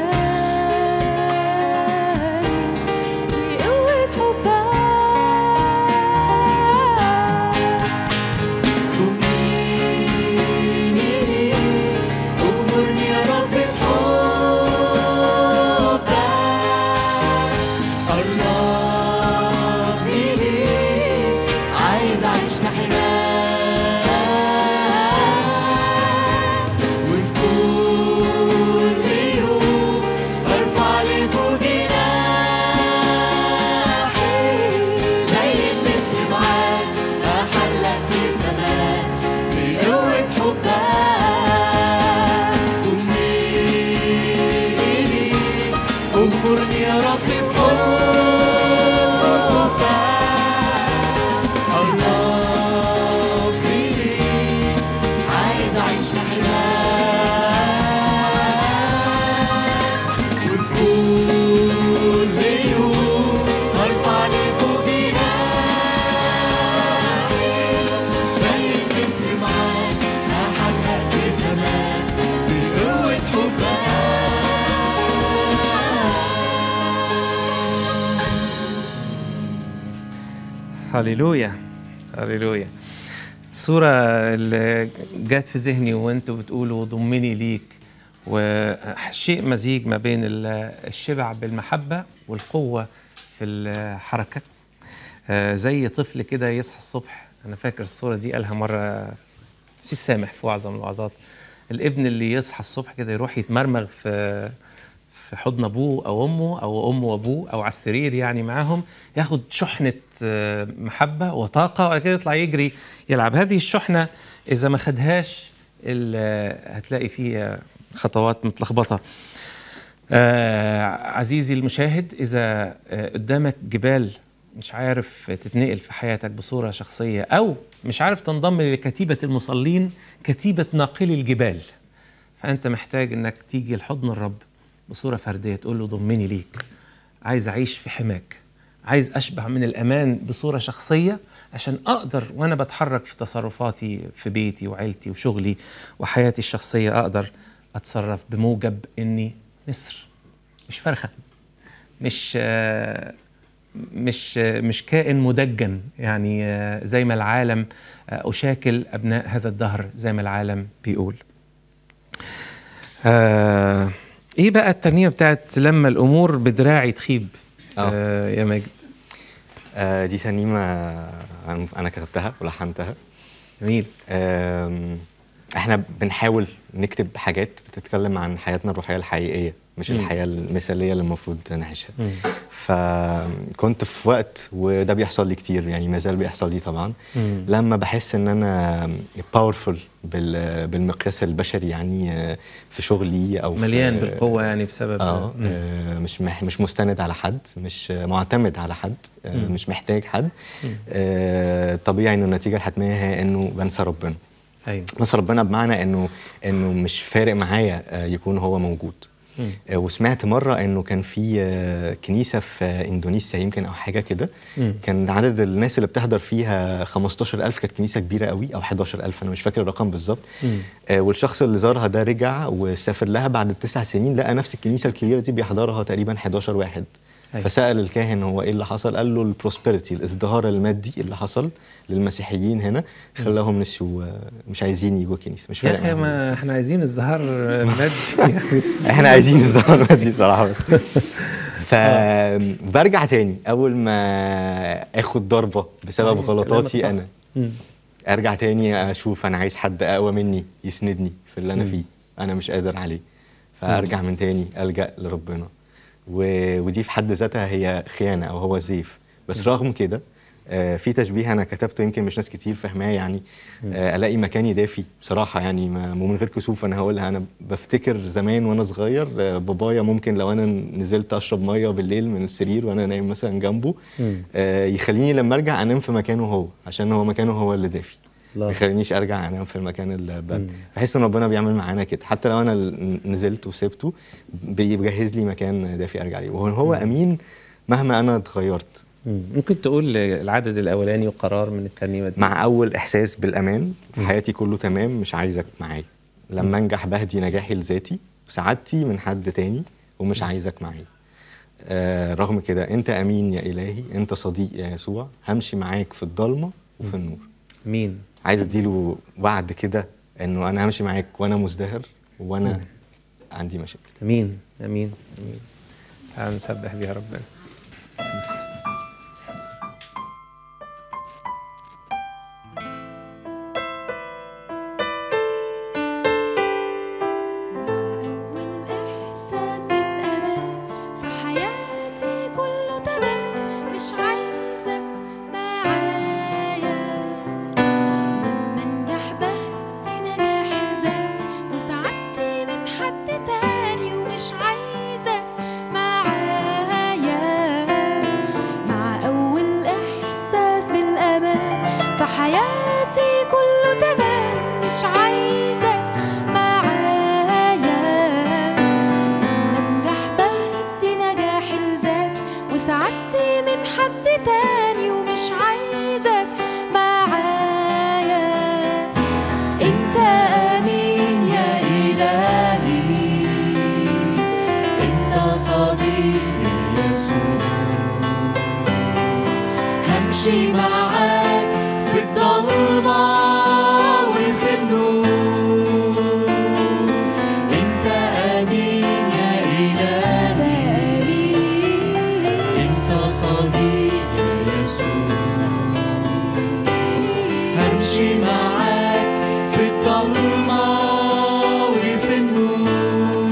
أيامي بقوة حبك ضمني ليك وامرني يا رب بحبك قربني ليك عايز اعيش في حماك وفي كل يوم ارفع لفوق جناحي زي النسر معاك احلق في سماك بقوة حبك ضمني ليك اغمرني يا رب بحبك قربني ليك عايز اعيش في حماك وفي كل يوم ارفع لفوق جناحي زي النسر معاك احلق في سماك بقوة حبك هللويا هللويا الصورة اللي جات في ذهني وانتوا بتقولوا ضمني ليك وشيء مزيج ما بين ال- الشبع بالمحبة والقوة في الحركة آه، زي طفل كده يصحى الصبح أنا فاكر الصورة دي قالها مرة سي سامح في وعظة من الوعظات الابن اللي يصحى الصبح كده يروح يتمرمغ في في حضن ابوه او امه او امه وابوه او على السرير يعني معاهم ياخد شحنه آه، محبه وطاقه وبعد كده يطلع يجري يلعب هذه الشحنه اذا ما خدهاش ال- آه، هتلاقي فيه آه، خطوات متلخبطه آه عزيزي المشاهد إذا آه قدامك جبال مش عارف تتنقل في حياتك بصورة شخصية أو مش عارف تنضم لكتيبة المصلين كتيبة ناقلي الجبال فأنت محتاج إنك تيجي لحضن الرب بصورة فردية تقول له ضمني ليك عايز أعيش في حماك عايز أشبع من الأمان بصورة شخصية عشان أقدر وأنا بتحرك في تصرفاتي في بيتي وعيلتي وشغلي وحياتي الشخصية أقدر أتصرف بموجب إني نسر مش فرخة مش آه، مش آه، مش كائن مدجن يعني آه، زي ما العالم آه، أشاكل أبناء هذا الدهر زي ما العالم بيقول آه، ايه بقى الترنيمه بتاعت لما الامور بدراعي تخيب آه. آه يا ماجد آه دي ترنيمه انا أنا كتبتها ولحنتها جميل آم، احنا بنحاول نكتب حاجات بتتكلم عن حياتنا الروحيه الحقيقيه مش مم. الحياه المثاليه اللي المفروض نعيشها فكنت في وقت وده بيحصل لي كتير يعني ما زال بيحصل لي طبعا مم. لما بحس ان انا باورفul بالمقياس البشري يعني آه، في شغلي او في- مليان بالقوه يعني بسبب اه مم. آه، مش مح مش مستند على حد مش آه، معتمد على حد آه، مم. مش محتاج حد مم. آه، طبيعي ان النتيجه الحتميه هي انه بنسى ربنا ايوه بنسى ربنا بمعنى انه انه مش فارق معايا آه، يكون هو موجود مم. آه، وسمعت مره انه كان في آه، كنيسه في آه، اندونيسيا يمكن او حاجه كده مم. كان عدد الناس اللي بتحضر فيها 15000 كانت كنيسه كبيره قوي او 11000 انا مش فاكر الرقم بالظبط مم. آه، والشخص اللي زارها ده رجع وسافر لها بعد تسع سنين لقى نفس الكنيسه الكبيره دي بيحضرها تقريبا 11 واحد أيوة. فسال الكاهن هو ايه اللي حصل قال له البروسبريتي الازدهار المادي اللي حصل للمسيحيين هنا خلاهم نسيوا آه، مش عايزين يجوا الكنيسه مش يا فارق اخي معاهم. ما احنا عايزين الزهار مادي يعني احنا عايزين ازدهار مادي بصراحه بس فبرجع تاني اول ما اخد ضربه بسبب أيوة، غلطاتي كلامك انا صح. مم. ارجع تاني اشوف انا عايز حد اقوى مني يسندني في اللي انا مم. فيه انا مش قادر عليه فارجع من تاني الجا لربنا و... ودي في حد ذاتها هي خيانه او هو زيف بس رغم كده آه، في تشبيه انا كتبته يمكن مش ناس كتير فاهماه يعني آه، الاقي مكاني دافي بصراحه يعني ما- ومن غير كسوف انا هقولها انا بفتكر زمان وانا صغير آه، بابايا ممكن لو انا نزلت اشرب ميه بالليل من السرير وانا نايم مثلا جنبه مم. آه، يخليني لما ارجع انام في مكانه هو عشان هو مكانه هو اللي دافي الله. ما يخلينيش ارجع انام في المكان البرد مم. بحس ان ربنا بيعمل معانا كده حتى لو انا ال- نزلت وسبته بيجهز لي مكان دافي ارجع ليه وهو هو امين مهما انا اتغيرت مم. ممكن تقول العدد الاولاني وقرار من الترنيمه دي مع اول احساس بالامان في حياتي كله تمام مش عايزك معايا لما انجح بهدي نجاحي لذاتي وسعادتي من حد تاني ومش عايزك معايا آه رغم كده انت امين يا الهي انت صديق يا يسوع همشي معاك في الضلمه وفي النور مين عايز اديله وعد كده انه انا همشي معاك وانا مزدهر وانا عندي مشاكل امين امين امين تعال نسبح بيها ربنا أول إحساس بالأمان في حياتي كله تمام مش عايزك معايا لما أنجح بهدي نجاحي لذاتي وسعادتي من حد تاني ومش عايزك معايا مع أول إحساس بالأمان في حياتي كله تمام مش عايزك معايا لما انجح بهدي نجاحي لذاتي وسعادتي من حد تاني ومش عايزك معايا انت امين يا الهي انت صديق يا يسوع همشي معاك في الضلمة وفي النور انت امين يا الهي انت صديق يا يسوع همشي معاك في الضلمة وفي النور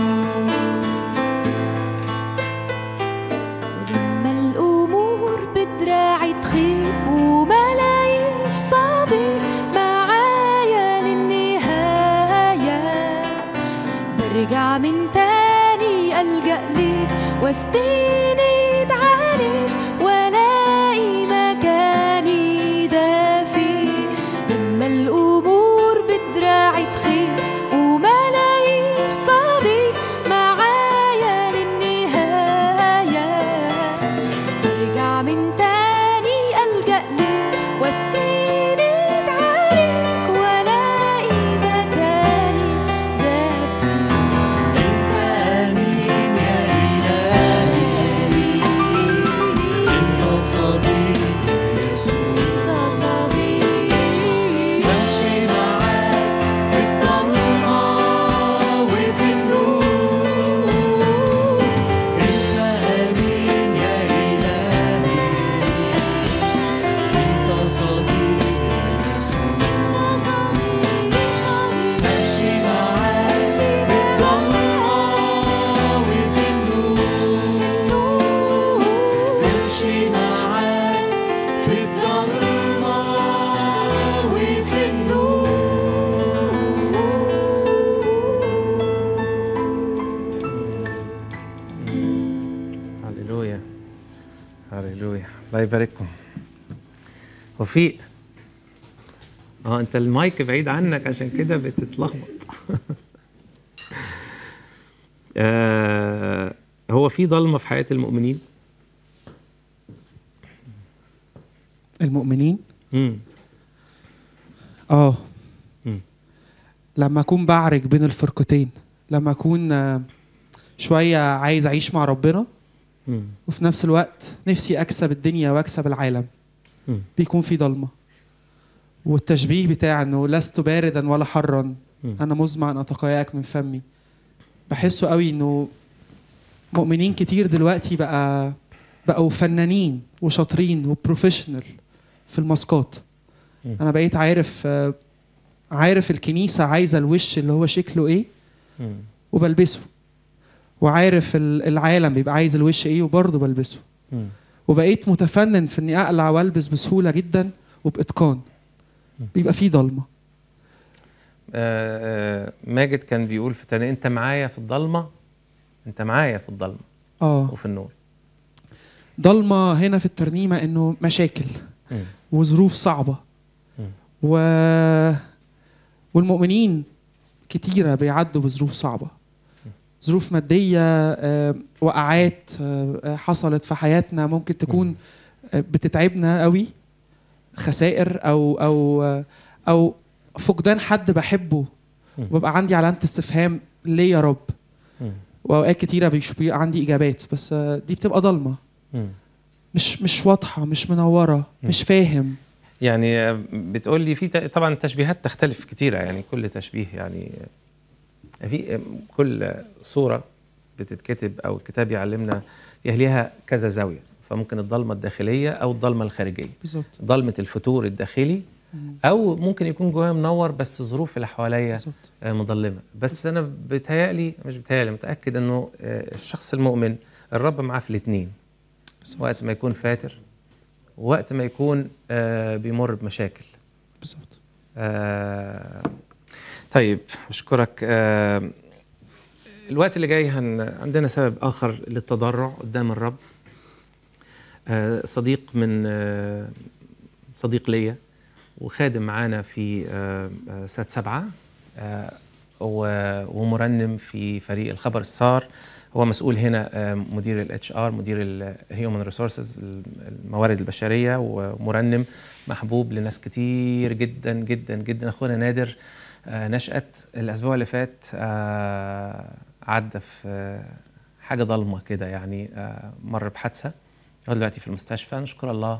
ولما الأمور بدراعي تخيب وما لاقيش صديق معايا للنهاية برجع من تاني ألجأ ليك واستند عليك والاقي مكاني دافي لما الأمور بدراعي تخيب وما لاقيش صديق معايا للنهاية برجع من تاني ألجأ ليك واستند عليك والاقي مكاني دافي انت امين يا الهي انت صديق يا يسوع انت صديق بمشي معاك في الضلمة وفي النور انت امين يا الهي انت صديق يا يسوع بمشي معاك في الضلمة وفي النور امشي معاك في الضلمة وفي النور هللويا هللويا الله يبارككم وفيق اه انت المايك بعيد عنك عشان كده بتتلخبط آه هو في ضلمه في حياه المؤمنين المؤمنين امم اه مم. لما اكون بعرج بين الفرقتين لما اكون آه، شويه عايز اعيش مع ربنا امم وفي نفس الوقت نفسي اكسب الدنيا واكسب العالم مم. بيكون في ضلمه والتشبيه بتاع انه لست باردا ولا حرا مم. انا مزمع ان اتقياك من فمي بحسه قوي انه مؤمنين كتير دلوقتي بقى بقوا فنانين وشاطرين وبروفيشنال في الماسكات مم. انا بقيت عارف آه، عارف الكنيسه عايزه الوش اللي هو شكله ايه مم. وبلبسه وعارف ال- العالم بيبقى عايز الوش ايه وبرضه بلبسه مم. وبقيت متفنن في اني اقلع والبس بسهوله جدا وباتقان بيبقى فيه ضلمه آه، آه، ماجد كان بيقول في تاني انت معايا في الضلمه انت معايا في الضلمه اه وفي النور ضلمه هنا في الترنيمه انه مشاكل مم. وظروف صعبه مم. و والمؤمنين كتيره بيعدوا بظروف صعبه ظروف ماديه آه، وقعات آه، آه، حصلت في حياتنا ممكن تكون آه، بتتعبنا قوي خسائر او او آه، او فقدان حد بحبه مم. وببقى عندي علامه استفهام ليه يا رب مم. واوقات كتيره بيش- بيبقى عندي اجابات بس آه، دي بتبقى ضلمه مم. مش مش واضحه مش منوره مش فاهم يعني آه، بتقول لي في ت- طبعا تشبيهات تختلف كتيره يعني كل تشبيه يعني آه، في آه، كل صوره بتتكتب او الكتاب يعلمنا فيها ليها كذا زاويه فممكن الضلمه الداخليه او الضلمه الخارجيه بالظبط ضلمه الفتور الداخلي مم. او ممكن يكون جوايا منور بس الظروف اللي حواليا بالظبط آه، مظلمه بس انا بتهيألي مش بتهيألي متاكد انه آه، الشخص المؤمن الرب معاه في الاثنين وقت ما يكون فاتر ووقت ما يكون آه، بيمر بمشاكل بالظبط آه، طيب اشكرك آه، الوقت اللي جاي هن عندنا سبب اخر للتضرع قدام الرب آه، صديق من آه، صديق ليا وخادم معانا في آه، آه، سات سبعة آه، و- ومرنم في فريق الخبر السار هو مسؤول هنا آه، مدير الاتش ار مدير الهيومن ريسورسز الموارد البشريه ومرنم محبوب لناس كتير جدا جدا جدا اخونا نادر آه، نشأت الاسبوع اللي فات آه، عدى في آه، حاجه ضلمه كده يعني آه، مر بحادثه هو دلوقتي في المستشفى نشكر الله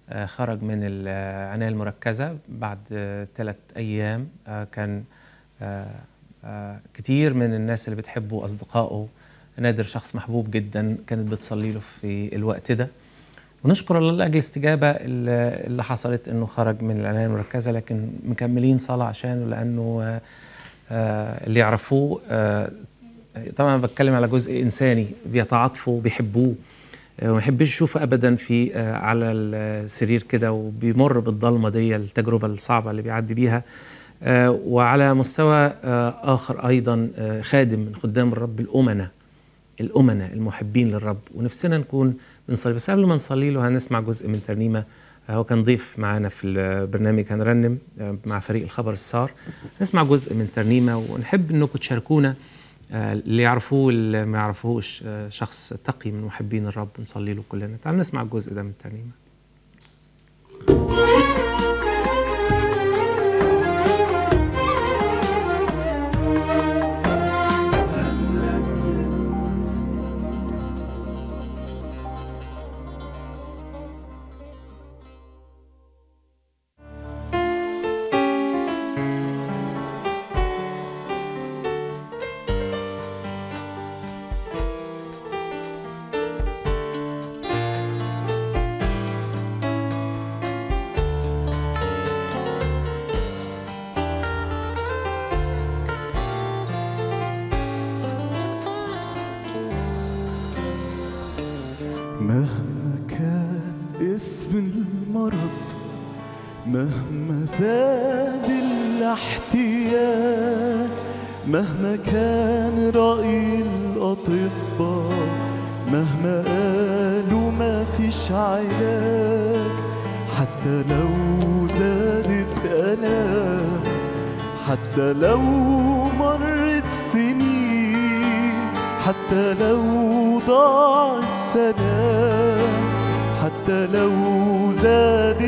آه، خرج من العناية المركزة بعد ثلاث أيام آه، كان آه، آه، كتير من الناس اللي بتحبه أصدقائه نادر شخص محبوب جدا كانت بتصلي له في الوقت ده ونشكر الله لاجل الاستجابه اللي اللي حصلت انه خرج من العنايه المركزه لكن مكملين صلاه عشانه لانه آه، آه، اللي يعرفوه آه، طبعا أنا بتكلم على جزء انساني بيتعاطفوا بيحبوه آه، وما يحبش يشوفه ابدا في آه، على السرير كده وبيمر بالضلمه دي التجربه الصعبه اللي بيعدي بيها آه، وعلى مستوى آه، اخر ايضا آه، خادم من خدام الرب الامنه الأمنة المحبين للرب ونفسنا نكون بنصلي بس قبل ما نصلي له هنسمع جزء من ترنيمة آه، هو كان ضيف معانا في البرنامج هنرنم آه، مع فريق الخبر السار نسمع جزء من ترنيمة ونحب انكم تشاركونا آه، اللي يعرفوه واللي ما يعرفوهوش آه، شخص تقي من محبين الرب نصلي له كلنا تعالوا نسمع الجزء ده من الترنيمة مهما كان اسم المرض مهما زاد الاحتياج مهما كان رأي الأطباء مهما قالوا ما فيش علاج حتى لو زادت ألام حتى لو مرت سنين حتى لو ضاع السلام حتى لو زاد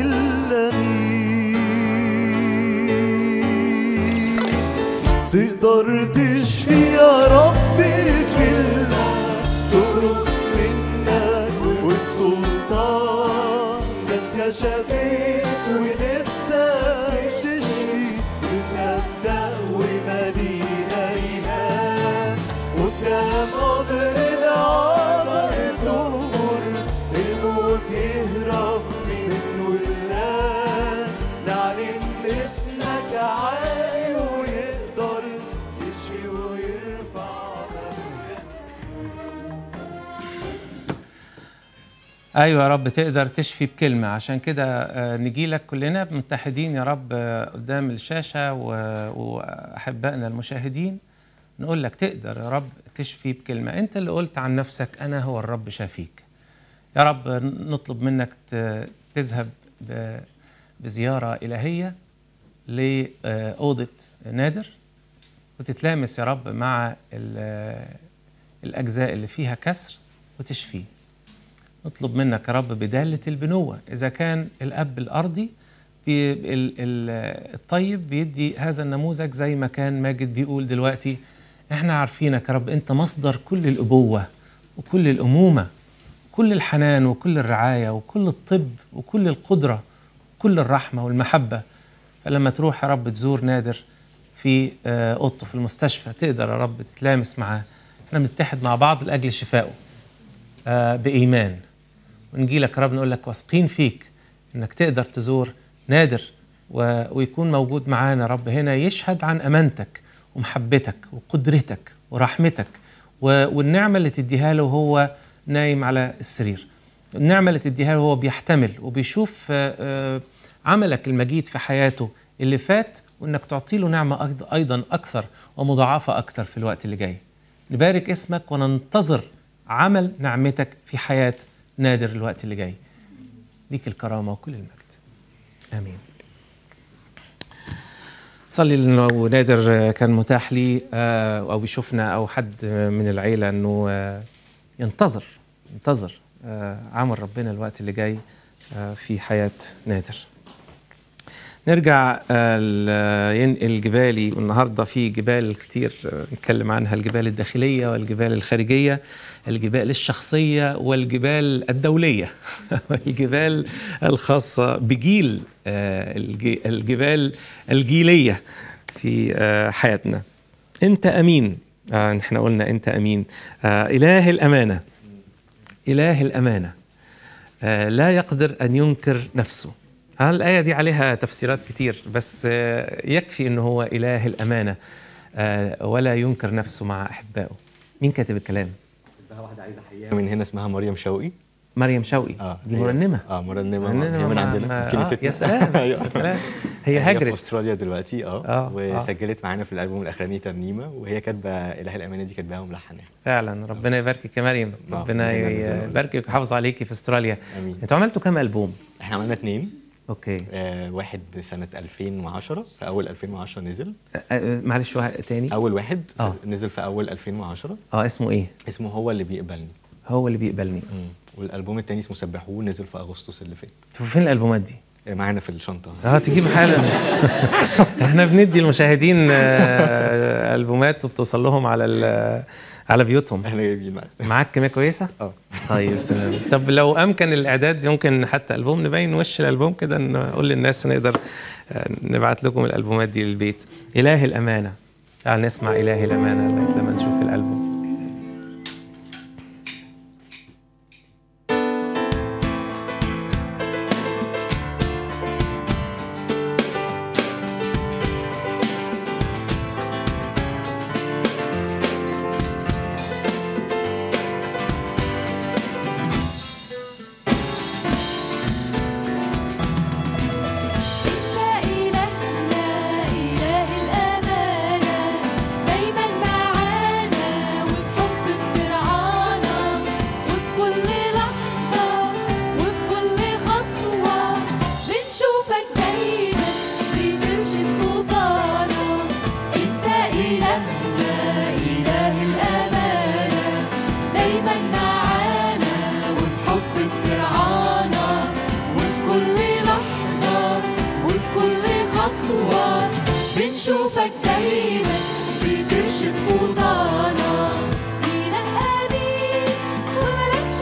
الأمين تقدر تشفي يا ربي كلمة تخرج منك والسلطان ده انت شفيت ولسه بتشفي مصدق وملينا ايمان قدام قبر العذر تمر الموت يهرب منه الآن نعلن اسمك عالي ويقدر يشفي ويرفع مجدك ايوه يا رب تقدر تشفي بكلمه عشان كده آه، نجي لك كلنا متحدين يا رب آه، قدام الشاشه و- واحبائنا المشاهدين نقول لك تقدر يا رب تشفي بكلمه انت اللي قلت عن نفسك انا هو الرب شافيك يا رب نطلب منك ت- تذهب ب- بزياره الهيه لاوضه نادر وتتلامس يا رب مع ال- الاجزاء اللي فيها كسر وتشفيه نطلب منك يا رب بدالة البنوة إذا كان الأب الأرضي بي ال- ال- الطيب بيدي هذا النموذج زي ما كان ماجد بيقول دلوقتي احنا عارفينك يا رب انت مصدر كل الأبوة وكل الأمومة كل الحنان وكل الرعاية وكل الطب وكل القدرة وكل الرحمة والمحبة فلما تروح يا رب تزور نادر في آه، أوضته في المستشفى تقدر يا رب تتلامس معاه احنا بنتحد مع بعض لأجل شفائه آه، بإيمان ونجي لك يا رب نقول لك واثقين فيك انك تقدر تزور نادر و... ويكون موجود معانا يا رب هنا يشهد عن امانتك ومحبتك وقدرتك ورحمتك و... والنعمه اللي تديها له وهو نايم على السرير النعمه اللي تديها له وهو بيحتمل وبيشوف آه، آه، عملك المجيد في حياته اللي فات وانك تعطي له نعمه أيض- ايضا اكثر ومضاعفه اكثر في الوقت اللي جاي نبارك اسمك وننتظر عمل نعمتك في حياة نادر الوقت اللي جاي ليك الكرامة وكل المجد آمين صلي لو نادر كان متاح لي آه، أو بيشوفنا أو حد من العيلة أنه آه، ينتظر ينتظر آه، عمل ربنا الوقت اللي جاي آه، في حياة نادر نرجع آه، ل- ينقل جبالي والنهارده في جبال كتير آه، نتكلم عنها الجبال الداخليه والجبال الخارجيه الجبال الشخصيه والجبال الدوليه والجبال الخاصه بجيل آه، الج- الجبال الجيليه في آه، حياتنا انت امين آه، احنا قلنا انت امين آه، اله الامانه اله الامانه آه، لا يقدر ان ينكر نفسه آه، الآية دي عليها تفسيرات كتير بس آه، يكفي أنه هو إله الأمانة آه، ولا ينكر نفسه مع أحبائه مين كاتب الكلام؟ بحبها واحده عايزه احييها من هنا اسمها مريم شوقي مريم شوقي دي هي- مرنمة اه مرنمه مرنمة هي من مع- عندنا مع- في كنيستنا آه، يا سلام أيوة. يا سلام هي هي في هاجرت استراليا دلوقتي اه, آه، وسجلت معانا في الالبوم الاخراني ترنيمه وهي كاتبه اله الامانه دي كاتباها وملحناها فعلا ربنا يباركك يا مريم آه، ربنا ربنا يجزاك. يباركك ويحافظ عليكي في استراليا امين انتوا عملتوا كام ألبوم؟ احنا عملنا اتنين اوكي آه واحد سنه 2010 في اول 2010 نزل آه، آه، معلش واحد تاني اول واحد آه. نزل في اول 2010 اه اسمه ايه؟ اسمه هو اللي بيقبلني هو اللي بيقبلني والالبوم التاني اسمه سبحوه نزل في اغسطس اللي فات فين الألبومات دي؟ آه، معانا في الشنطه اه تجيب حالا احنا بندي المشاهدين آه، البومات وبتوصل لهم على ال- على بيوتهم احنا جايبين معانا معاك كميه كويسه؟ اه طيب تمام طب لو امكن الاعداد ممكن حتى البوم نبين وش الالبوم كده نقول للناس نقدر آه، نبعت لكم الالبومات دي للبيت اله الامانه تعال نسمع اله الامانه لغاية لما نشوف الالبوم أنت إلهنا إله الأمانة دايما معانا وبحب بترعانا وفي كل لحظة وفي كل خطوة بنشوفك دايما بترشد خطانا أنت إلهنا إله الأمانة دايما معانا وبحب بترعانا وفي كل لحظة وفي كل خطوة بنشوفك دايما بترشد خطانا إله أمين وملكش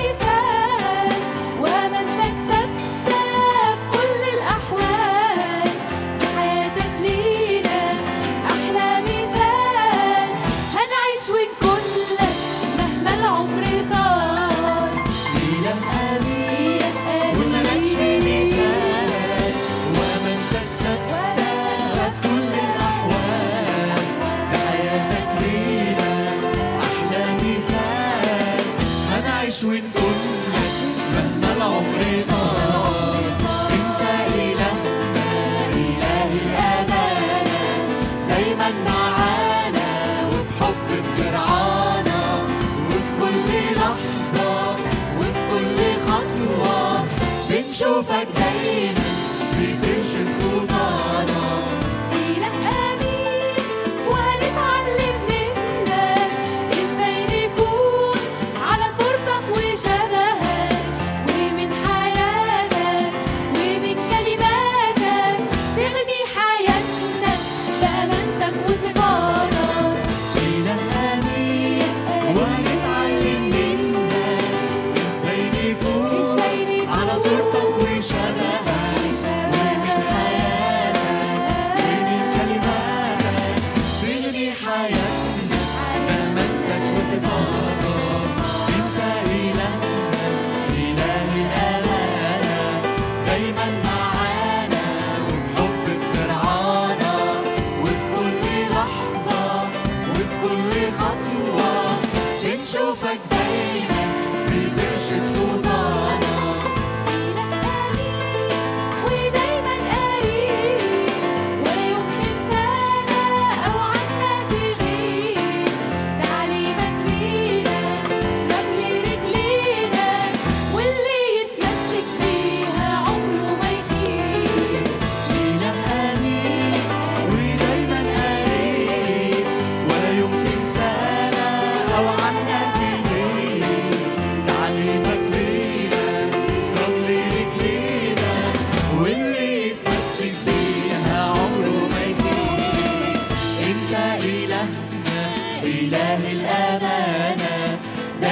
مثال وأمانتك ثابتة في كل الأحوال في حياتك لينا أحلى مثال هنعيش ونكون لك مهما العمر طال إله أمين إله وملكش أمين مثال وأمانتك ثابتة في كل الأحوال بحياتك لينا أحلى مثال هنعيش ونكون لك مهما العمر طال أنت إلهنا إله الأمانة دايما معانا وبحب بترعانا وفي كل لحظة وفي كل خطوة بنشوفك دايما بترشد خطانا إله أمين وهنتعلم منك إزاي نكون على صورتك وشبهك ومن حياتك ومن كلماتك تغني حياتنا بأمانتك وصفاتك إله أمين وهنتعلم منك إزاي نكون إزاي نكون على صورتك وشبهك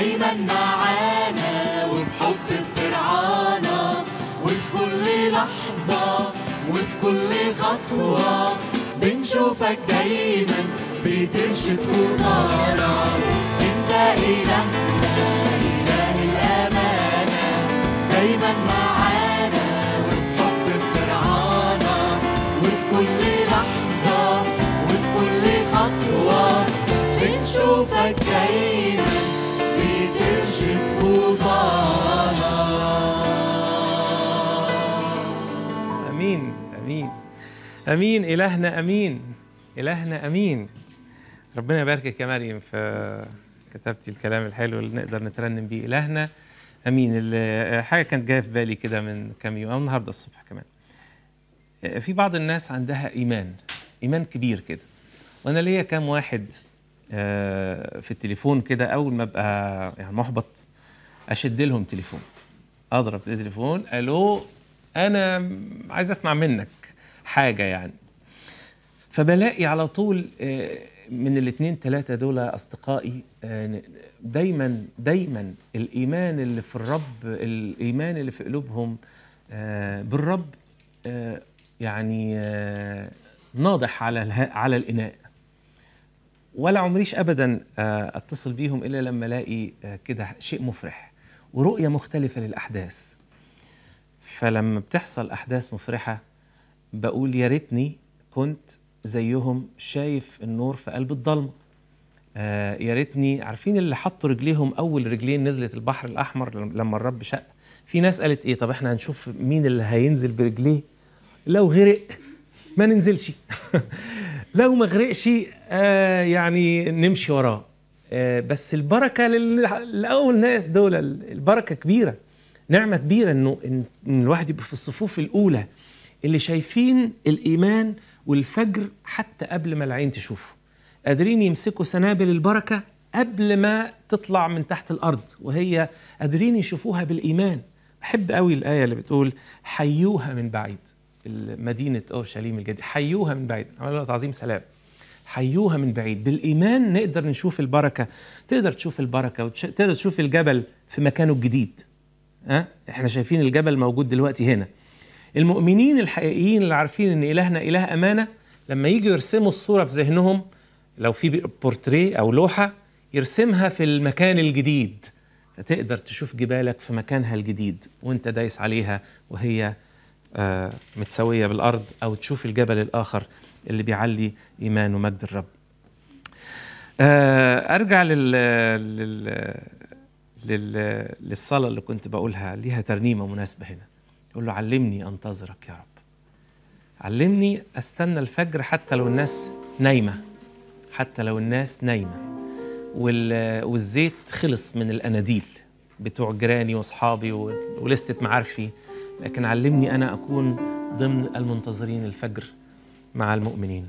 دايما معانا وبحب بترعانا وفي كل لحظة وفي كل خطوة بنشوفك دايما بترشد خطانا انت إلهنا إله الأمانة دايما معانا وبحب بترعانا وفي كل لحظة وفي كل خطوة بنشوفك دايما بترشد خطانا امين امين امين الهنا امين الهنا امين ربنا يباركك يا مريم في كتبتي الكلام الحلو اللي نقدر نترنم بيه الهنا امين ال- حاجه كانت جايه في بالي كده من كام يوم او النهارده الصبح كمان في بعض الناس عندها ايمان ايمان كبير كده وانا ليا كام واحد آه، في التليفون كده اول ما ابقى يعني محبط اشد لهم تليفون اضرب تليفون الو انا عايز اسمع منك حاجه يعني فبلاقي على طول آه، من الاثنين ثلاثة دول أصدقائي آه، دايما دايما الإيمان اللي في الرب الإيمان اللي في قلوبهم آه، بالرب آه، يعني آه، ناضح على اله- على الإناء ولا عمريش ابدا آه، اتصل بيهم الا لما الاقي آه، كده شيء مفرح ورؤيه مختلفه للاحداث فلما بتحصل احداث مفرحه بقول يا ريتني كنت زيهم شايف النور في قلب الضلمه آه يا ريتني عارفين اللي حطوا رجليهم اول رجلين نزلت البحر الاحمر لم- لما الرب شق في ناس قالت ايه طب احنا هنشوف مين اللي هينزل برجليه لو غرق ما ننزلش لو ما غرقش آه يعني نمشي وراه آه بس البركه لل- لاول ناس دول البركه كبيره نعمه كبيره انه ان إن الواحد يبقى في الصفوف الاولى اللي شايفين الايمان والفجر حتى قبل ما العين تشوفه قادرين يمسكوا سنابل البركه قبل ما تطلع من تحت الارض وهي قادرين يشوفوها بالايمان بحب قوي الايه اللي بتقول حيوها من بعيد مدينه اورشليم الجديده حيوها من بعيد عملوا لها تعظيم سلام حيوها من بعيد بالايمان نقدر نشوف البركه تقدر تشوف البركه وتقدر تشوف الجبل في مكانه الجديد ها احنا شايفين الجبل موجود دلوقتي هنا المؤمنين الحقيقيين اللي عارفين ان الهنا اله امانه لما يجوا يرسموا الصوره في ذهنهم لو في بورتريه او لوحه يرسمها في المكان الجديد فتقدر تشوف جبالك في مكانها الجديد وانت دايس عليها وهي آه، متساويه بالارض او تشوف الجبل الاخر اللي بيعلي ايمان ومجد الرب. آه، ارجع لل لل لل للصلاه اللي كنت بقولها ليها ترنيمه مناسبه هنا. يقول له علمني انتظرك يا رب. علمني استنى الفجر حتى لو الناس نايمه حتى لو الناس نايمه وال- والزيت خلص من الاناديل بتوع جيراني واصحابي و- ولستة معارفي لكن علمني انا اكون ضمن المنتظرين الفجر مع المؤمنين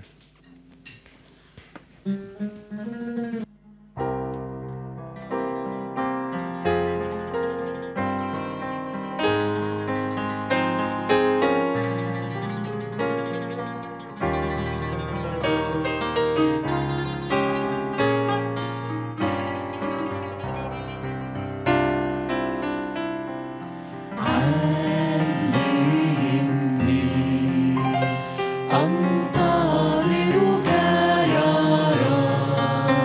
أنتظرك يا رب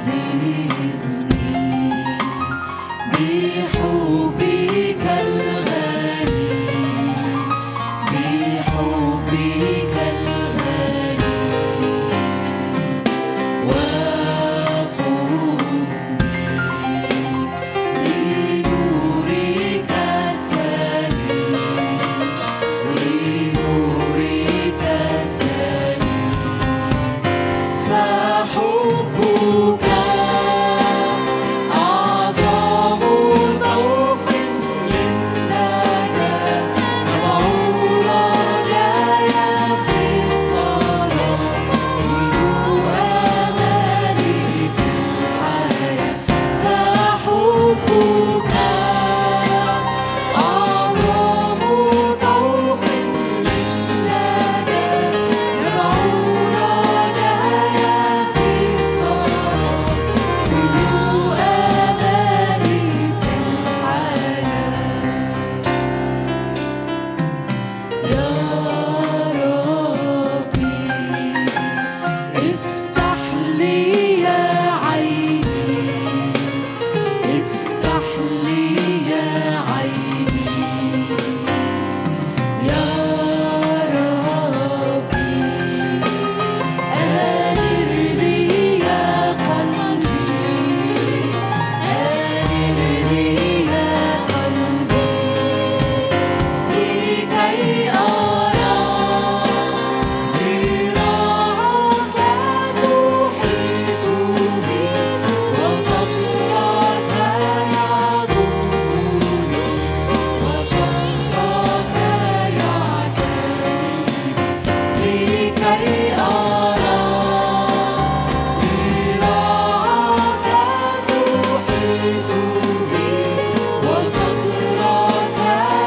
بحبك الغالي بحبك الغالي وقودني لنورك السليم لنورك السليم فحبك أعظم طوق للنجاة ندعو رجايا في الصلاة كل أماني في الحياة فحبك أعظم طوق للنجاة ندعو رجايا في الصلاة كل أماني في الحياة يا ربي افتح لي يا عيني افتح لي يا عيني يا ربي أنر لي يا قلبي أنر لي يا قلبي لكي أرى زراعك تحيط بي وصدرك يضمني وشخصك يعتني بي لكي أرى زراعك تحيط بي وصدرك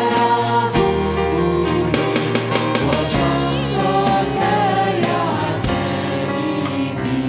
يضمني وشخصك يعتني بي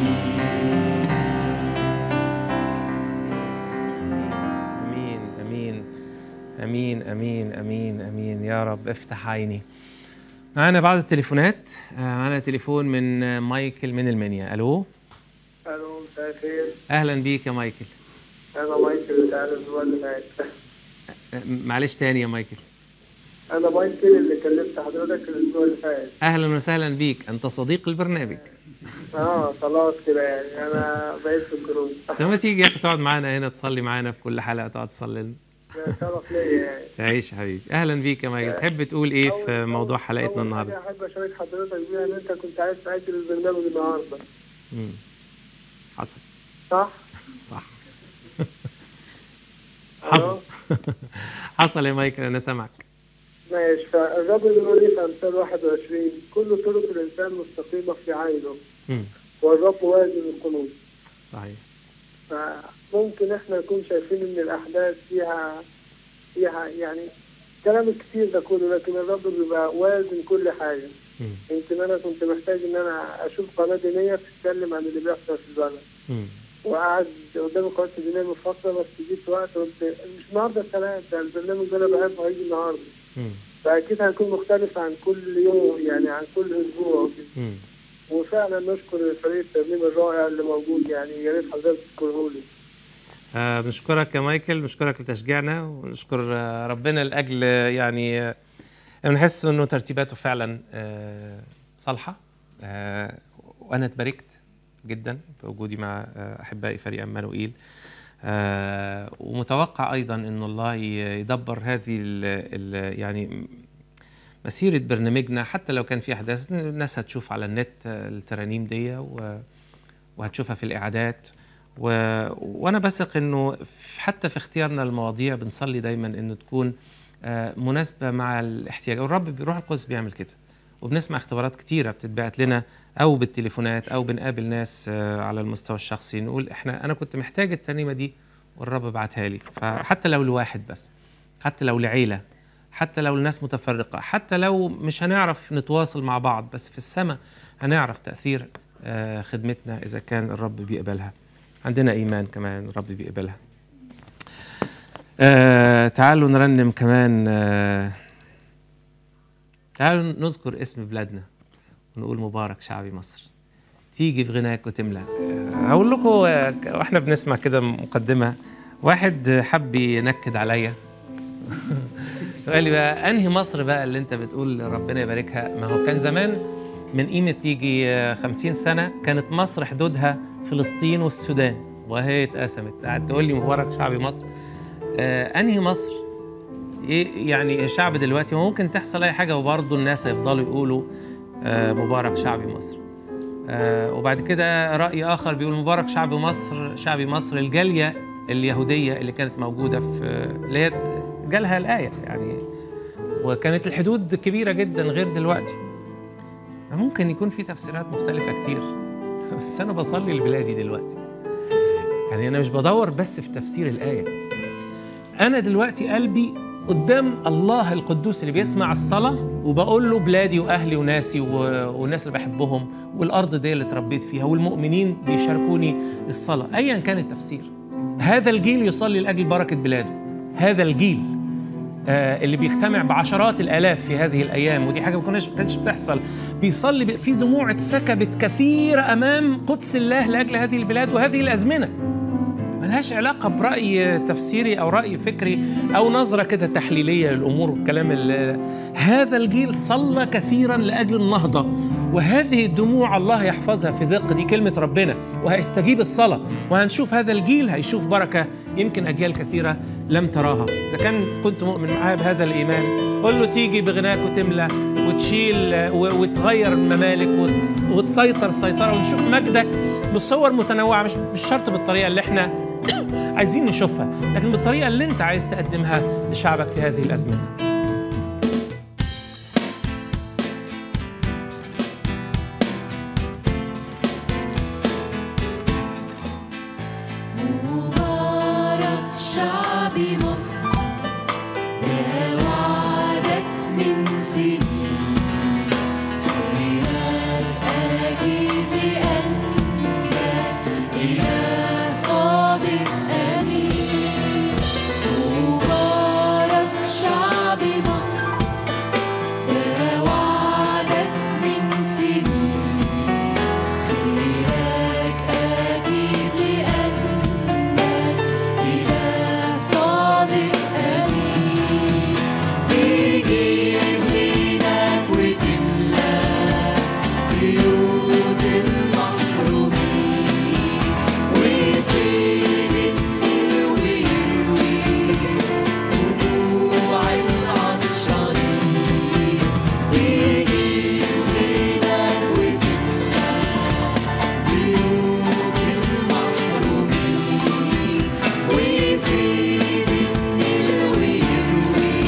امين امين امين امين امين امين يا رب افتح عيني معانا بعض التليفونات آه، معانا تليفون من آه، مايكل من المنيا الو الو مساء الخير اهلا بيك يا مايكل انا مايكل بتاع الاسبوع اللي فات آه، معلش تاني يا مايكل انا مايكل اللي كلمت حضرتك الاسبوع اللي فات اهلا وسهلا بيك انت صديق البرنامج اه خلاص كده يعني انا بقيت في الجروب لما تيجي يا اخي تقعد معانا هنا تصلي معانا في كل حلقه تقعد تصلي لنا ده شرف ليا يعني تعيش يا حبيبي اهلا بيك يا مايكل تحب تقول ايه في أول- موضوع أول- حلقتنا أول النهارده حاجة احب اشارك حضرتك بيها ان انت كنت عايز تاجل البرنامج النهارده مم. حصل صح؟ صح ألو؟ حصل حصل يا مايكل انا سامعك ماشي فالرب بيقول لي في امثال 21 كل طرق الانسان مستقيمه في عينه مم. والرب وازن القلوب صحيح فممكن احنا نكون شايفين ان الاحداث فيها فيها يعني كلام كتير ده كله لكن الرب بيبقى وازن كل حاجه مم. يمكن انا كنت محتاج ان انا اشوف قناه دينيه بتتكلم عن اللي بيحصل في البلد مم. وقعد قدامي قناه دينيه من فتره بس جيت وقت قلت مش النهارده الكلام ده البرنامج ده انا بحبه هيجي النهارده مم. فاكيد هيكون مختلف عن كل يوم يعني عن كل اسبوع وكده. مم. وفعلا نشكر فريق الترنيم الرائع اللي موجود يعني يا ريت حضرتك تذكره لي آه بنشكرك يا مايكل بنشكرك لتشجيعنا ونشكر آه ربنا لاجل آه، يعني آه، بنحس انه ترتيباته فعلا آه صالحه آه وانا اتباركت جدا بوجودي مع آه احبائي فريق مانوئيل آه ومتوقع ايضا ان الله ي- يدبر هذه ال ال يعني مسيره برنامجنا حتى لو كان في احداث الناس هتشوف على النت آه، الترانيم دي و- وهتشوفها في الاعادات و... وانا بثق انه في- حتى في اختيارنا المواضيع بنصلي دايما انه تكون آه، مناسبه مع الاحتياج والرب بيروح القدس بيعمل كده وبنسمع اختبارات كتيره بتتبعت لنا او بالتليفونات او بنقابل ناس آه، على المستوى الشخصي نقول احنا انا كنت محتاج الترنيمه دي والرب بعتها لي فحتى لو لواحد بس حتى لو لعيله حتى لو الناس متفرقه حتى لو مش هنعرف نتواصل مع بعض بس في السماء هنعرف تاثير آه، خدمتنا اذا كان الرب بيقبلها عندنا ايمان كمان الرب بيقبلها آه تعالوا نرنم كمان آه تعالوا نذكر اسم بلادنا ونقول مبارك شعبي مصر تيجي في غناك وتملى آه، هقول لكم آه، واحنا بنسمع كده مقدمه واحد حب ينكد عليا قال لي بقى انهي مصر بقى اللي انت بتقول ربنا يباركها ما هو كان زمان من قيمه تيجي آه، 50 سنه كانت مصر حدودها فلسطين والسودان وهي اتقسمت قعدت تقول لي مبارك شعبي مصر آه انهي مصر ايه يعني الشعب دلوقتي ممكن تحصل اي حاجه وبرضه الناس هيفضلوا يقولوا آه مبارك شعبي مصر آه وبعد كده راي اخر بيقول مبارك شعب مصر شعبي مصر الجاليه اليهوديه اللي كانت موجوده في اللي هي جالها الايه يعني وكانت الحدود كبيره جدا غير دلوقتي ممكن يكون في تفسيرات مختلفه كتير بس انا بصلي لبلادي دلوقتي يعني انا مش بدور بس في تفسير الايه انا دلوقتي قلبي قدام الله القدوس اللي بيسمع الصلاة وبقول له بلادي وأهلي وناسي و- والناس اللي بحبهم والأرض دي اللي اتربيت فيها والمؤمنين بيشاركوني الصلاة أيا كان التفسير هذا الجيل يصلي لأجل بركة بلاده هذا الجيل آه، اللي بيجتمع بعشرات الالاف في هذه الايام ودي حاجه ما كناش ما كانتش بتحصل بيصلي ب- في دموع اتسكبت كثيره امام قدس الله لاجل هذه البلاد وهذه الازمنه ملهاش علاقة برأي تفسيري أو رأي فكري أو نظرة كده تحليلية للأمور والكلام ال- هذا الجيل صلى كثيرا لأجل النهضة وهذه الدموع الله يحفظها في زق دي كلمة ربنا وهيستجيب الصلاة وهنشوف هذا الجيل هيشوف بركة يمكن أجيال كثيرة لم تراها إذا كان كنت مؤمن معاه بهذا الإيمان قل له تيجي بغناك وتملى وتشيل و- وتغير الممالك وتس- وتسيطر سيطرة ونشوف مجدك بصور متنوعة مش مش شرط بالطريقة اللي احنا عايزين نشوفها لكن بالطريقة اللي انت عايز تقدمها لشعبك في هذه الأزمنة مبارك شعبي مصر ده وعدك من سنين خيرك أجيب لأنك إله صادق أمين مبارك شعبي مصر ده وعدك من سنين خيرك أجيب لأنك إله صادق أمين تجيب غناك وتملى بيوت المحرومين وفين النيل ويروي دموع العطشانين تجيب غناك وتملى بيوت المحرومين وفين النيل ويروي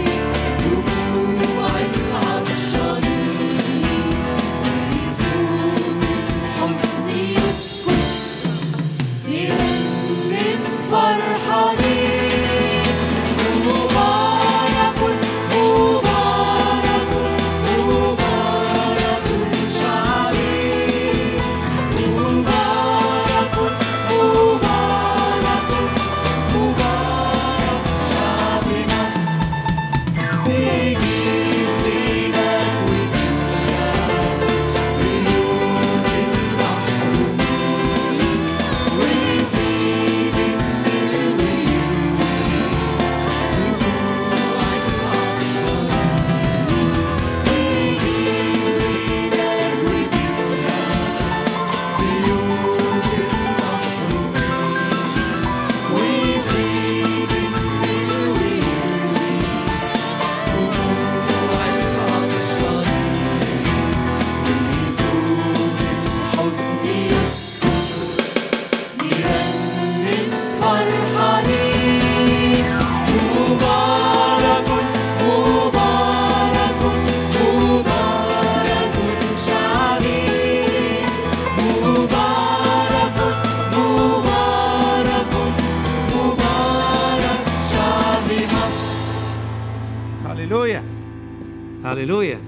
دموع العطشانين ويزول الحزن يسكت نرنم فرحانين مبارك مبارك مبارك شعبي مبارك مبارك مبارك شعب مصر تجيب غناك وتملى بيوت المحرومين وفيد النيل ويروي دموع العطشانين تجيب غناك وتملى بيوت المحرومين وفيد النيل ويروي دموع العطشانين ويزول الحزن يسكت نرنم فرحانين مبارك مبارك مبارك شعبي مبارك مبارك مبارك شعب مصر هللويا هللويا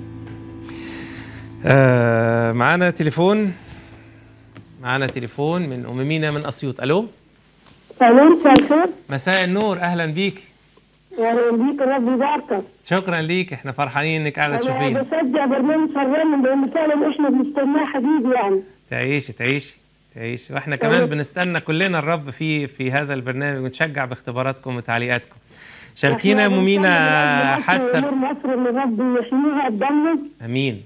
آه معانا تليفون معانا تليفون من ام مينا من اسيوط الو الو مساء الخير مساء النور اهلا بيك اهلا بيك ربي يباركك شكرا ليك احنا فرحانين انك قاعده انا تشوفينا بشجع برنامج حرام لان فعلا احنا بنستناه حبيبي يعني تعيشي تعيشي تعيشي واحنا كمان بنستنى كلنا الرب في في هذا البرنامج ونتشجع باختباراتكم وتعليقاتكم شاركينا يا ممينة حاسة امور مصر اللي ربي يحميها قدامنا امين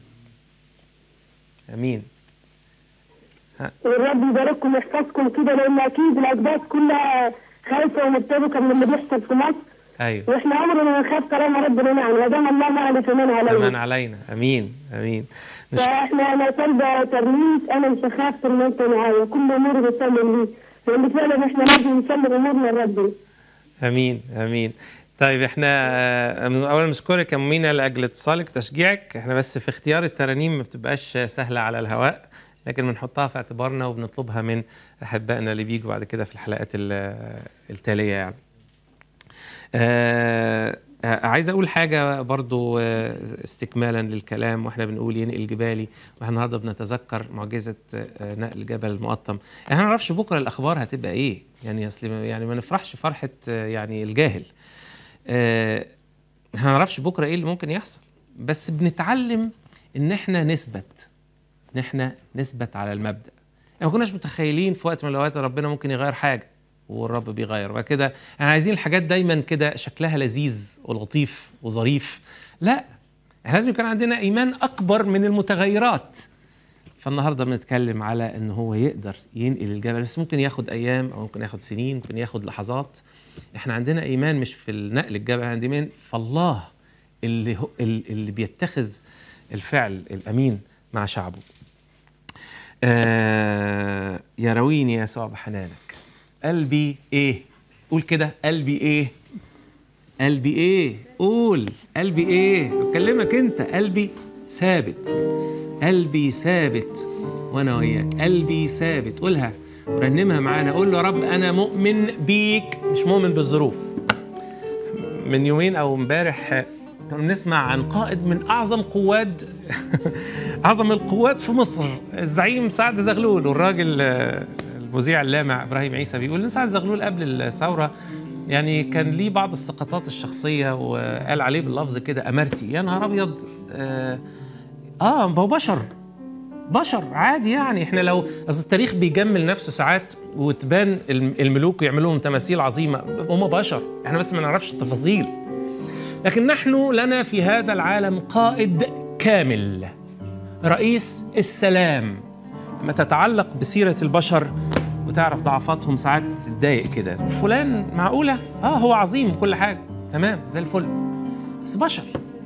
امين والرب يبارككم ويحفظكم كده لان اكيد الاجداد كلها خايفه ومرتبكه من اللي بيحصل في مصر ايوه واحنا عمرنا ما نخاف كلام ربنا يعني ودام الله معنا فمن كمان علينا علينا امين امين مش فاحنا انا طالبه ترميز انا مش هخاف طول ما انت معايا كل اموري بسلم ليه لان فعلا احنا لازم نسلم امورنا لربنا امين امين طيب احنا آه، من اولا نشكرك يا مينا لاجل اتصالك وتشجيعك احنا بس في اختيار الترانيم ما بتبقاش سهله على الهواء لكن بنحطها في اعتبارنا وبنطلبها من احبائنا اللي بيجوا بعد كده في الحلقات ال- التاليه يعني آه آه، عايز اقول حاجه برضو آه، استكمالا للكلام واحنا بنقول ينقل جبالي واحنا النهارده بنتذكر معجزه آه، نقل جبل المقطم احنا ما نعرفش بكره الاخبار هتبقى ايه يعني اصل يعني ما نفرحش فرحه آه، يعني الجاهل آه، احنا ما نعرفش بكره ايه اللي ممكن يحصل بس بنتعلم ان احنا نثبت ان احنا نثبت على المبدا يعني ما كناش متخيلين في وقت من الاوقات ربنا ممكن يغير حاجه والرب بيغير وبعد كده احنا عايزين الحاجات دايما كده شكلها لذيذ ولطيف وظريف لا احنا لازم يكون عندنا ايمان اكبر من المتغيرات فالنهارده بنتكلم على ان هو يقدر ينقل الجبل بس ممكن ياخد ايام او ممكن ياخد سنين ممكن ياخد لحظات احنا عندنا ايمان مش في نقل الجبل عندنا ايمان في الله اللي هو اللي بيتخذ الفعل الامين مع شعبه آه يرويني يسوع بحنانك قلبي ايه قول كده قلبي ايه قلبي ايه قول قلبي ايه بكلمك انت قلبي ثابت قلبي ثابت وانا وياك قلبي ثابت قولها ورنمها معانا قول له يا رب انا مؤمن بيك مش مؤمن بالظروف من يومين او امبارح كنا بنسمع عن قائد من اعظم قواد اعظم القوات في مصر الزعيم سعد زغلول والراجل آه، المذيع اللامع ابراهيم عيسى بيقول ان سعد زغلول قبل الثوره يعني كان ليه بعض السقطات الشخصيه وقال عليه باللفظ كده امرتي يا نهار ابيض اه, آه ما هو بشر بشر عادي يعني احنا لو اصل التاريخ بيجمل نفسه ساعات وتبان الم- الملوك ويعملوا لهم تماثيل عظيمه هم بشر احنا بس ما نعرفش التفاصيل لكن نحن لنا في هذا العالم قائد كامل رئيس السلام لما تتعلق بسيرة البشر وتعرف ضعفاتهم ساعات تتضايق كده فلان معقولة؟ اه هو عظيم كل حاجة تمام زي الفل بس بشر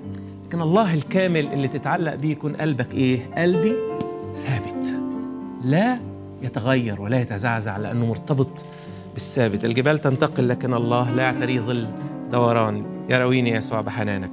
لكن الله الكامل اللي تتعلق بيه يكون قلبك ايه؟ قلبي ثابت لا يتغير ولا يتزعزع لأنه مرتبط بالثابت الجبال تنتقل لكن الله لا يعتريه ظل دوران يرويني يسوع بحنانك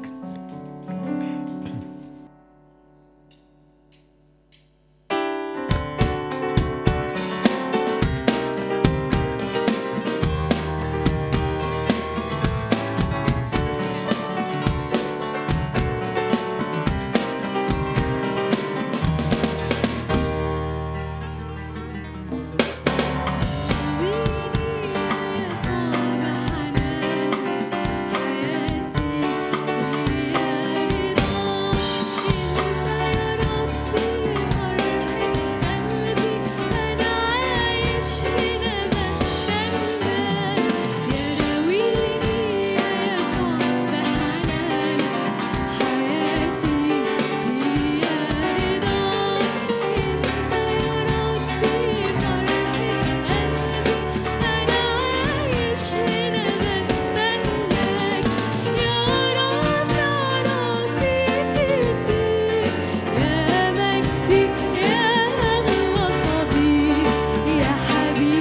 يا مجدي يا أغلى صديق يا حبيبي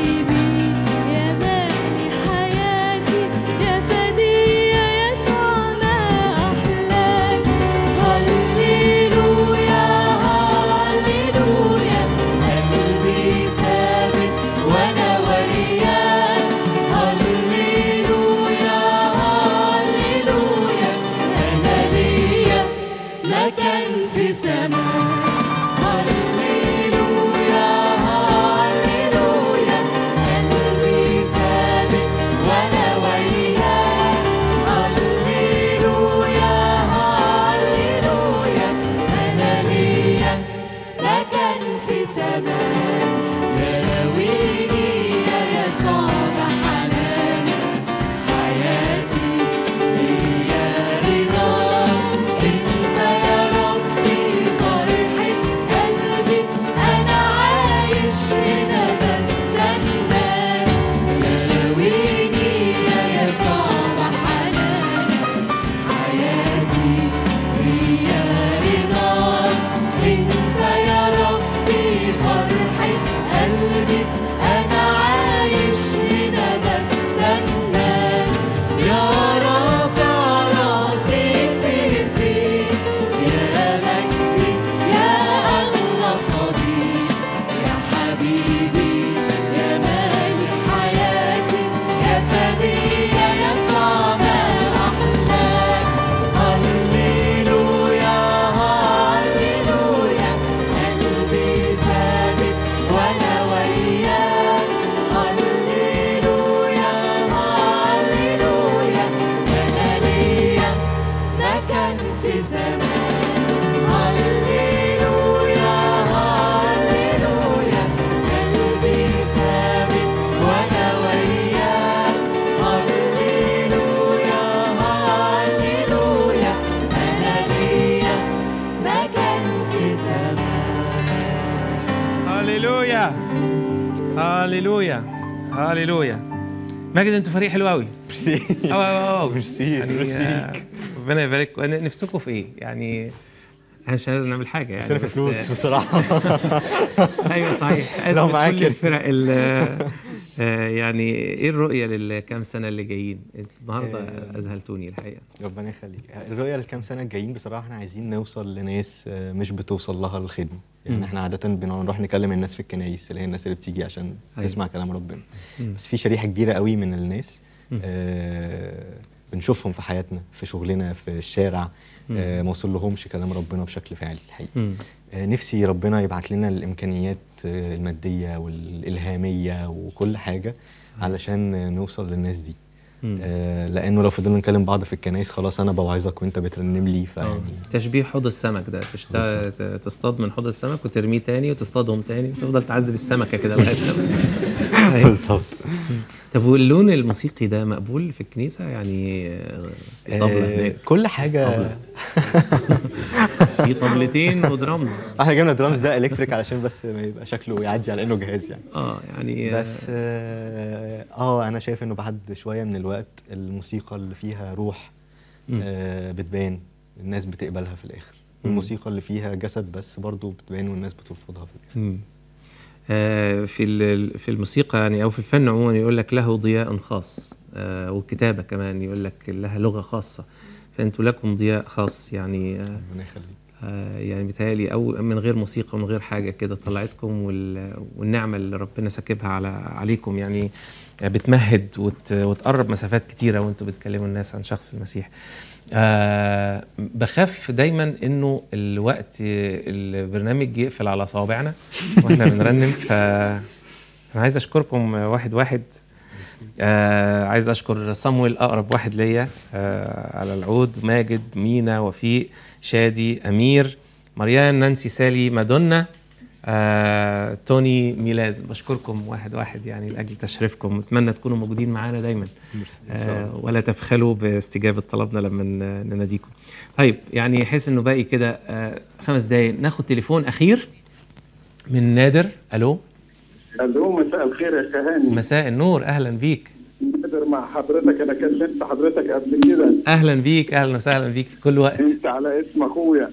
هاليلويا ماجد انتوا فريق حلو قوي ميرسي أو أو أو. ميرسي يعني ميرسي آه، ربنا يبارك نفسكم في ايه؟ يعني احنا مش لازم نعمل حاجه يعني عشان في بس- فلوس بصراحه ايوه صحيح لو أزمة معاك كل كده. الفرق ال- آه، يعني ايه الرؤيه للكام سنه اللي جايين؟ النهارده آه. اذهلتوني الحقيقه ربنا يخليك الرؤيه للكام سنه الجايين بصراحه احنا عايزين نوصل لناس آه، مش بتوصل لها الخدمه مم. يعني احنا عاده بنروح نكلم الناس في الكنايس اللي هي الناس اللي بتيجي عشان أيوة. تسمع كلام ربنا مم. بس في شريحه كبيره قوي من الناس مم. آه بنشوفهم في حياتنا في شغلنا في الشارع آه ما وصل لهمش كلام ربنا بشكل فعلي الحقيقه مم. آه نفسي ربنا يبعت لنا الامكانيات آه الماديه والالهاميه وكل حاجه علشان آه، نوصل للناس دي مم. آه لانه لو فضلنا نكلم بعض في الكنايس خلاص انا بوعظك وانت بترنم لي آه. فيعني تشبيه حوض السمك ده تشت... ت- تصطاد من حوض السمك وترميه تاني وتصطادهم تاني وتفضل تعذب السمكه كده لغايه لما- أيوة. بالظبط طب واللون الموسيقي ده مقبول في الكنيسه يعني آه، في طبله آه هناك كل حاجه طبلة. في طبلتين ودرامز احنا جبنا درامز ده الكتريك علشان بس ما يبقى شكله يعدي على انه جهاز يعني اه يعني آه، بس اه آه، انا شايف انه بعد شويه من الوقت الموسيقى اللي فيها روح مم. آه بتبان الناس بتقبلها في الاخر مم. الموسيقى اللي فيها جسد بس برضو بتبان والناس بترفضها في الاخر مم. آه، في ال- في الموسيقى يعني او في الفن عموما يقول لك له ضياء خاص آه، والكتابه كمان يقول لك لها لغه خاصه فانتوا لكم ضياء خاص يعني آه، ربنا يخليك آه، يعني بيتهيألي او من غير موسيقى ومن غير حاجه كده طلعتكم وال- والنعمه اللي ربنا ساكبها على عليكم يعني بتمهد وت- وتقرب مسافات كتيره وانتوا بتكلموا الناس عن شخص المسيح. آه بخاف دايما انه الوقت البرنامج يقفل على صوابعنا واحنا بنرنم ف انا عايز اشكركم واحد واحد آه عايز اشكر صمويل اقرب واحد ليا آه على العود ماجد مينا وفيق شادي امير مريان نانسي سالي مادونا آه، توني ميلاد بشكركم واحد واحد يعني لاجل تشريفكم اتمنى تكونوا موجودين معانا دايما آه ولا تبخلوا باستجابه طلبنا لما ن- نناديكم طيب يعني حس انه باقي كده آه خمس دقايق ناخد تليفون اخير من نادر الو الو مساء الخير يا شهاني مساء النور اهلا بيك نقدر مع حضرتك انا كلمت حضرتك قبل كده اهلا بيك اهلا وسهلا بيك في كل وقت انت على اسم اخويا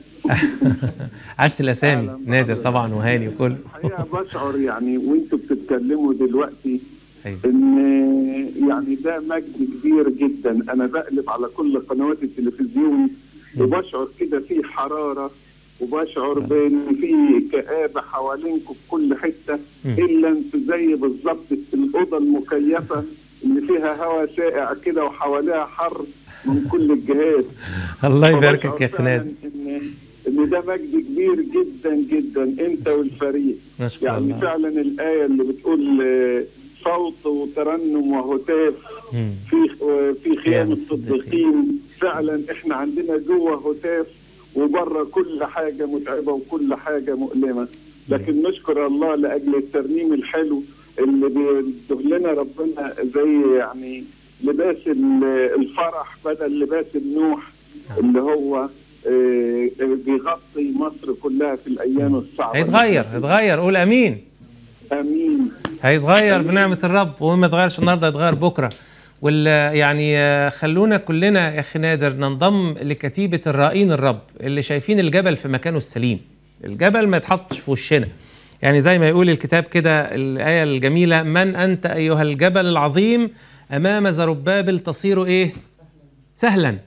عشت الاسامي أهلاً نادر بحضرتك. طبعا وهاني وكل الحقيقه بشعر يعني وانتوا بتتكلموا دلوقتي أيوة. ان يعني ده مجد كبير جدا انا بقلب على كل قنوات التلفزيون وبشعر كده في حراره وبشعر بان في كآبه حوالينكم في كل حته مم. الا انتوا زي بالظبط الاوضه المكيفه اللي فيها هواء ساقع كده وحواليها حر من كل الجهات الله يباركك فبشعر يا فعلاً خناد ان ان ده مجد كبير جدا جدا انت والفريق نشكر يعني الله فعلا الايه اللي بتقول آه، صوت وترنم وهتاف مم. في آه، في خيام خيام الصديقين. الصديقين فعلا احنا عندنا جوه هتاف وبره كل حاجه متعبه وكل حاجه مؤلمه لكن نشكر الله لاجل الترنيم الحلو اللي بيده لنا ربنا زي يعني لباس ال- الفرح بدل لباس النوح اللي هو آه، آه، بيغطي مصر كلها في الايام الصعبه هيتغير هيتغير قول امين امين هيتغير بنعمه الرب وما يتغيرش النهارده يتغير بكره وال يعني آه، خلونا كلنا يا اخي نادر ننضم لكتيبه الرائين الرب اللي شايفين الجبل في مكانه السليم الجبل ما يتحطش في وشنا يعني زي ما يقول الكتاب كده الايه الجميله من انت ايها الجبل العظيم امام زربابل تصير ايه سهلا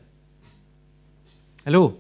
الو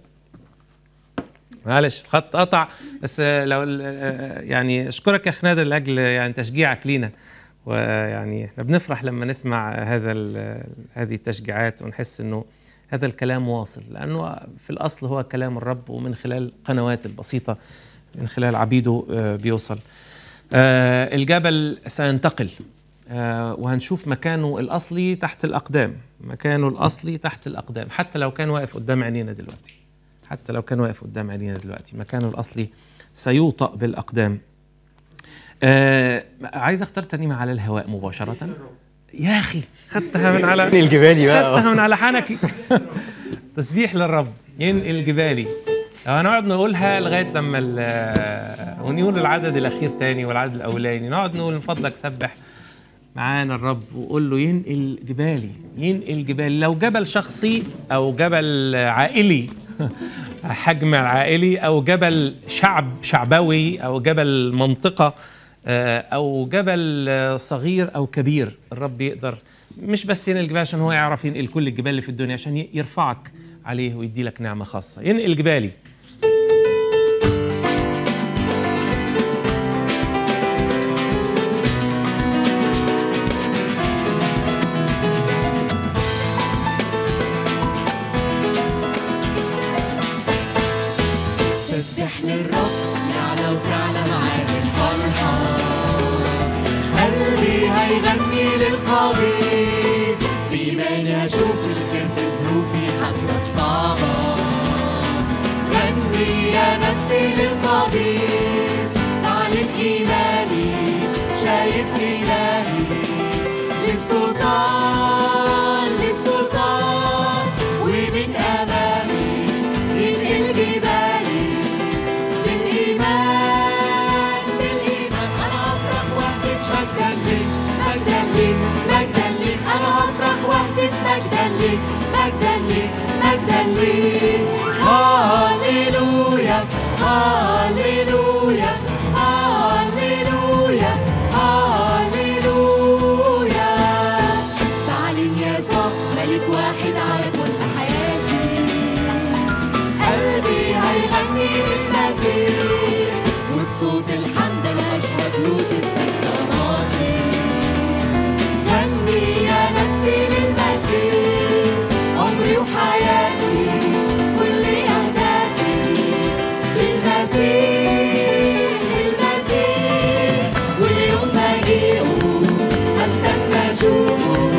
معلش الخط قطع بس آه، لو ال- آه، يعني اشكرك يا اخ نادر لاجل يعني تشجيعك لينا ويعني احنا بنفرح لما نسمع هذا ال- هذه التشجيعات ونحس انه هذا الكلام واصل لانه في الاصل هو كلام الرب ومن خلال قنوات البسيطه من خلال عبيده آه، بيوصل آه، الجبل سينتقل آه، وهنشوف مكانه الاصلي تحت الاقدام مكانه الاصلي تحت الاقدام حتى لو كان واقف قدام عينينا دلوقتي حتى لو كان واقف قدام عينينا دلوقتي مكانه الاصلي سيوطأ بالاقدام آه عايز اختار ترنيمه على الهواء مباشره يا اخي خدتها من على ينقل جبالي بقى خدتها من على حنكي تسبيح للرب ينقل جبالي لو هنقعد نقولها لغايه لما ال- ونقول العدد الاخير تاني والعدد الاولاني نقعد نقول من فضلك سبح معانا الرب وقول له ينقل جبالي ينقل جبالي لو جبل شخصي او جبل عائلي حجم عائلي او جبل شعب شعبوي او جبل منطقه آه، او جبل آه، صغير او كبير الرب يقدر مش بس ينقل الجبال عشان هو يعرف ينقل كل الجبال اللي في الدنيا عشان ي- يرفعك عليه ويدي لك نعمه خاصه ينقل جبالي تسبح للرب يعلى وتعلى معاه الفرحة قلبي هيغني للقدير بإيماني هشوف الخير في ظروفي حتى الصعبة غني يا نفسي للقدير بعلن إيماني شايف إلهي للسلطان للسلطان ومن أمامي ينقل جبالي بالإيمان بالإيمان أنا هفرح وأهتف مجدا ليك مجدا ليك مجدا ليك أنا هفرح وأهتف مجدا ليك مجدا ليك مجدا ليك هاليلويا هاليلويا هاليلويا هاليلويا بعلن يسوع ملك واحد على كل حياتي قلبي هيغني للمسيح وبصوت الحمد انا اشهد له تسبح صلاتي غني يا نفسي للمسيح عمري وحياتي كل اهدافي للمسيح للمسيح واليوم ما اجيبه هستنى اشوفه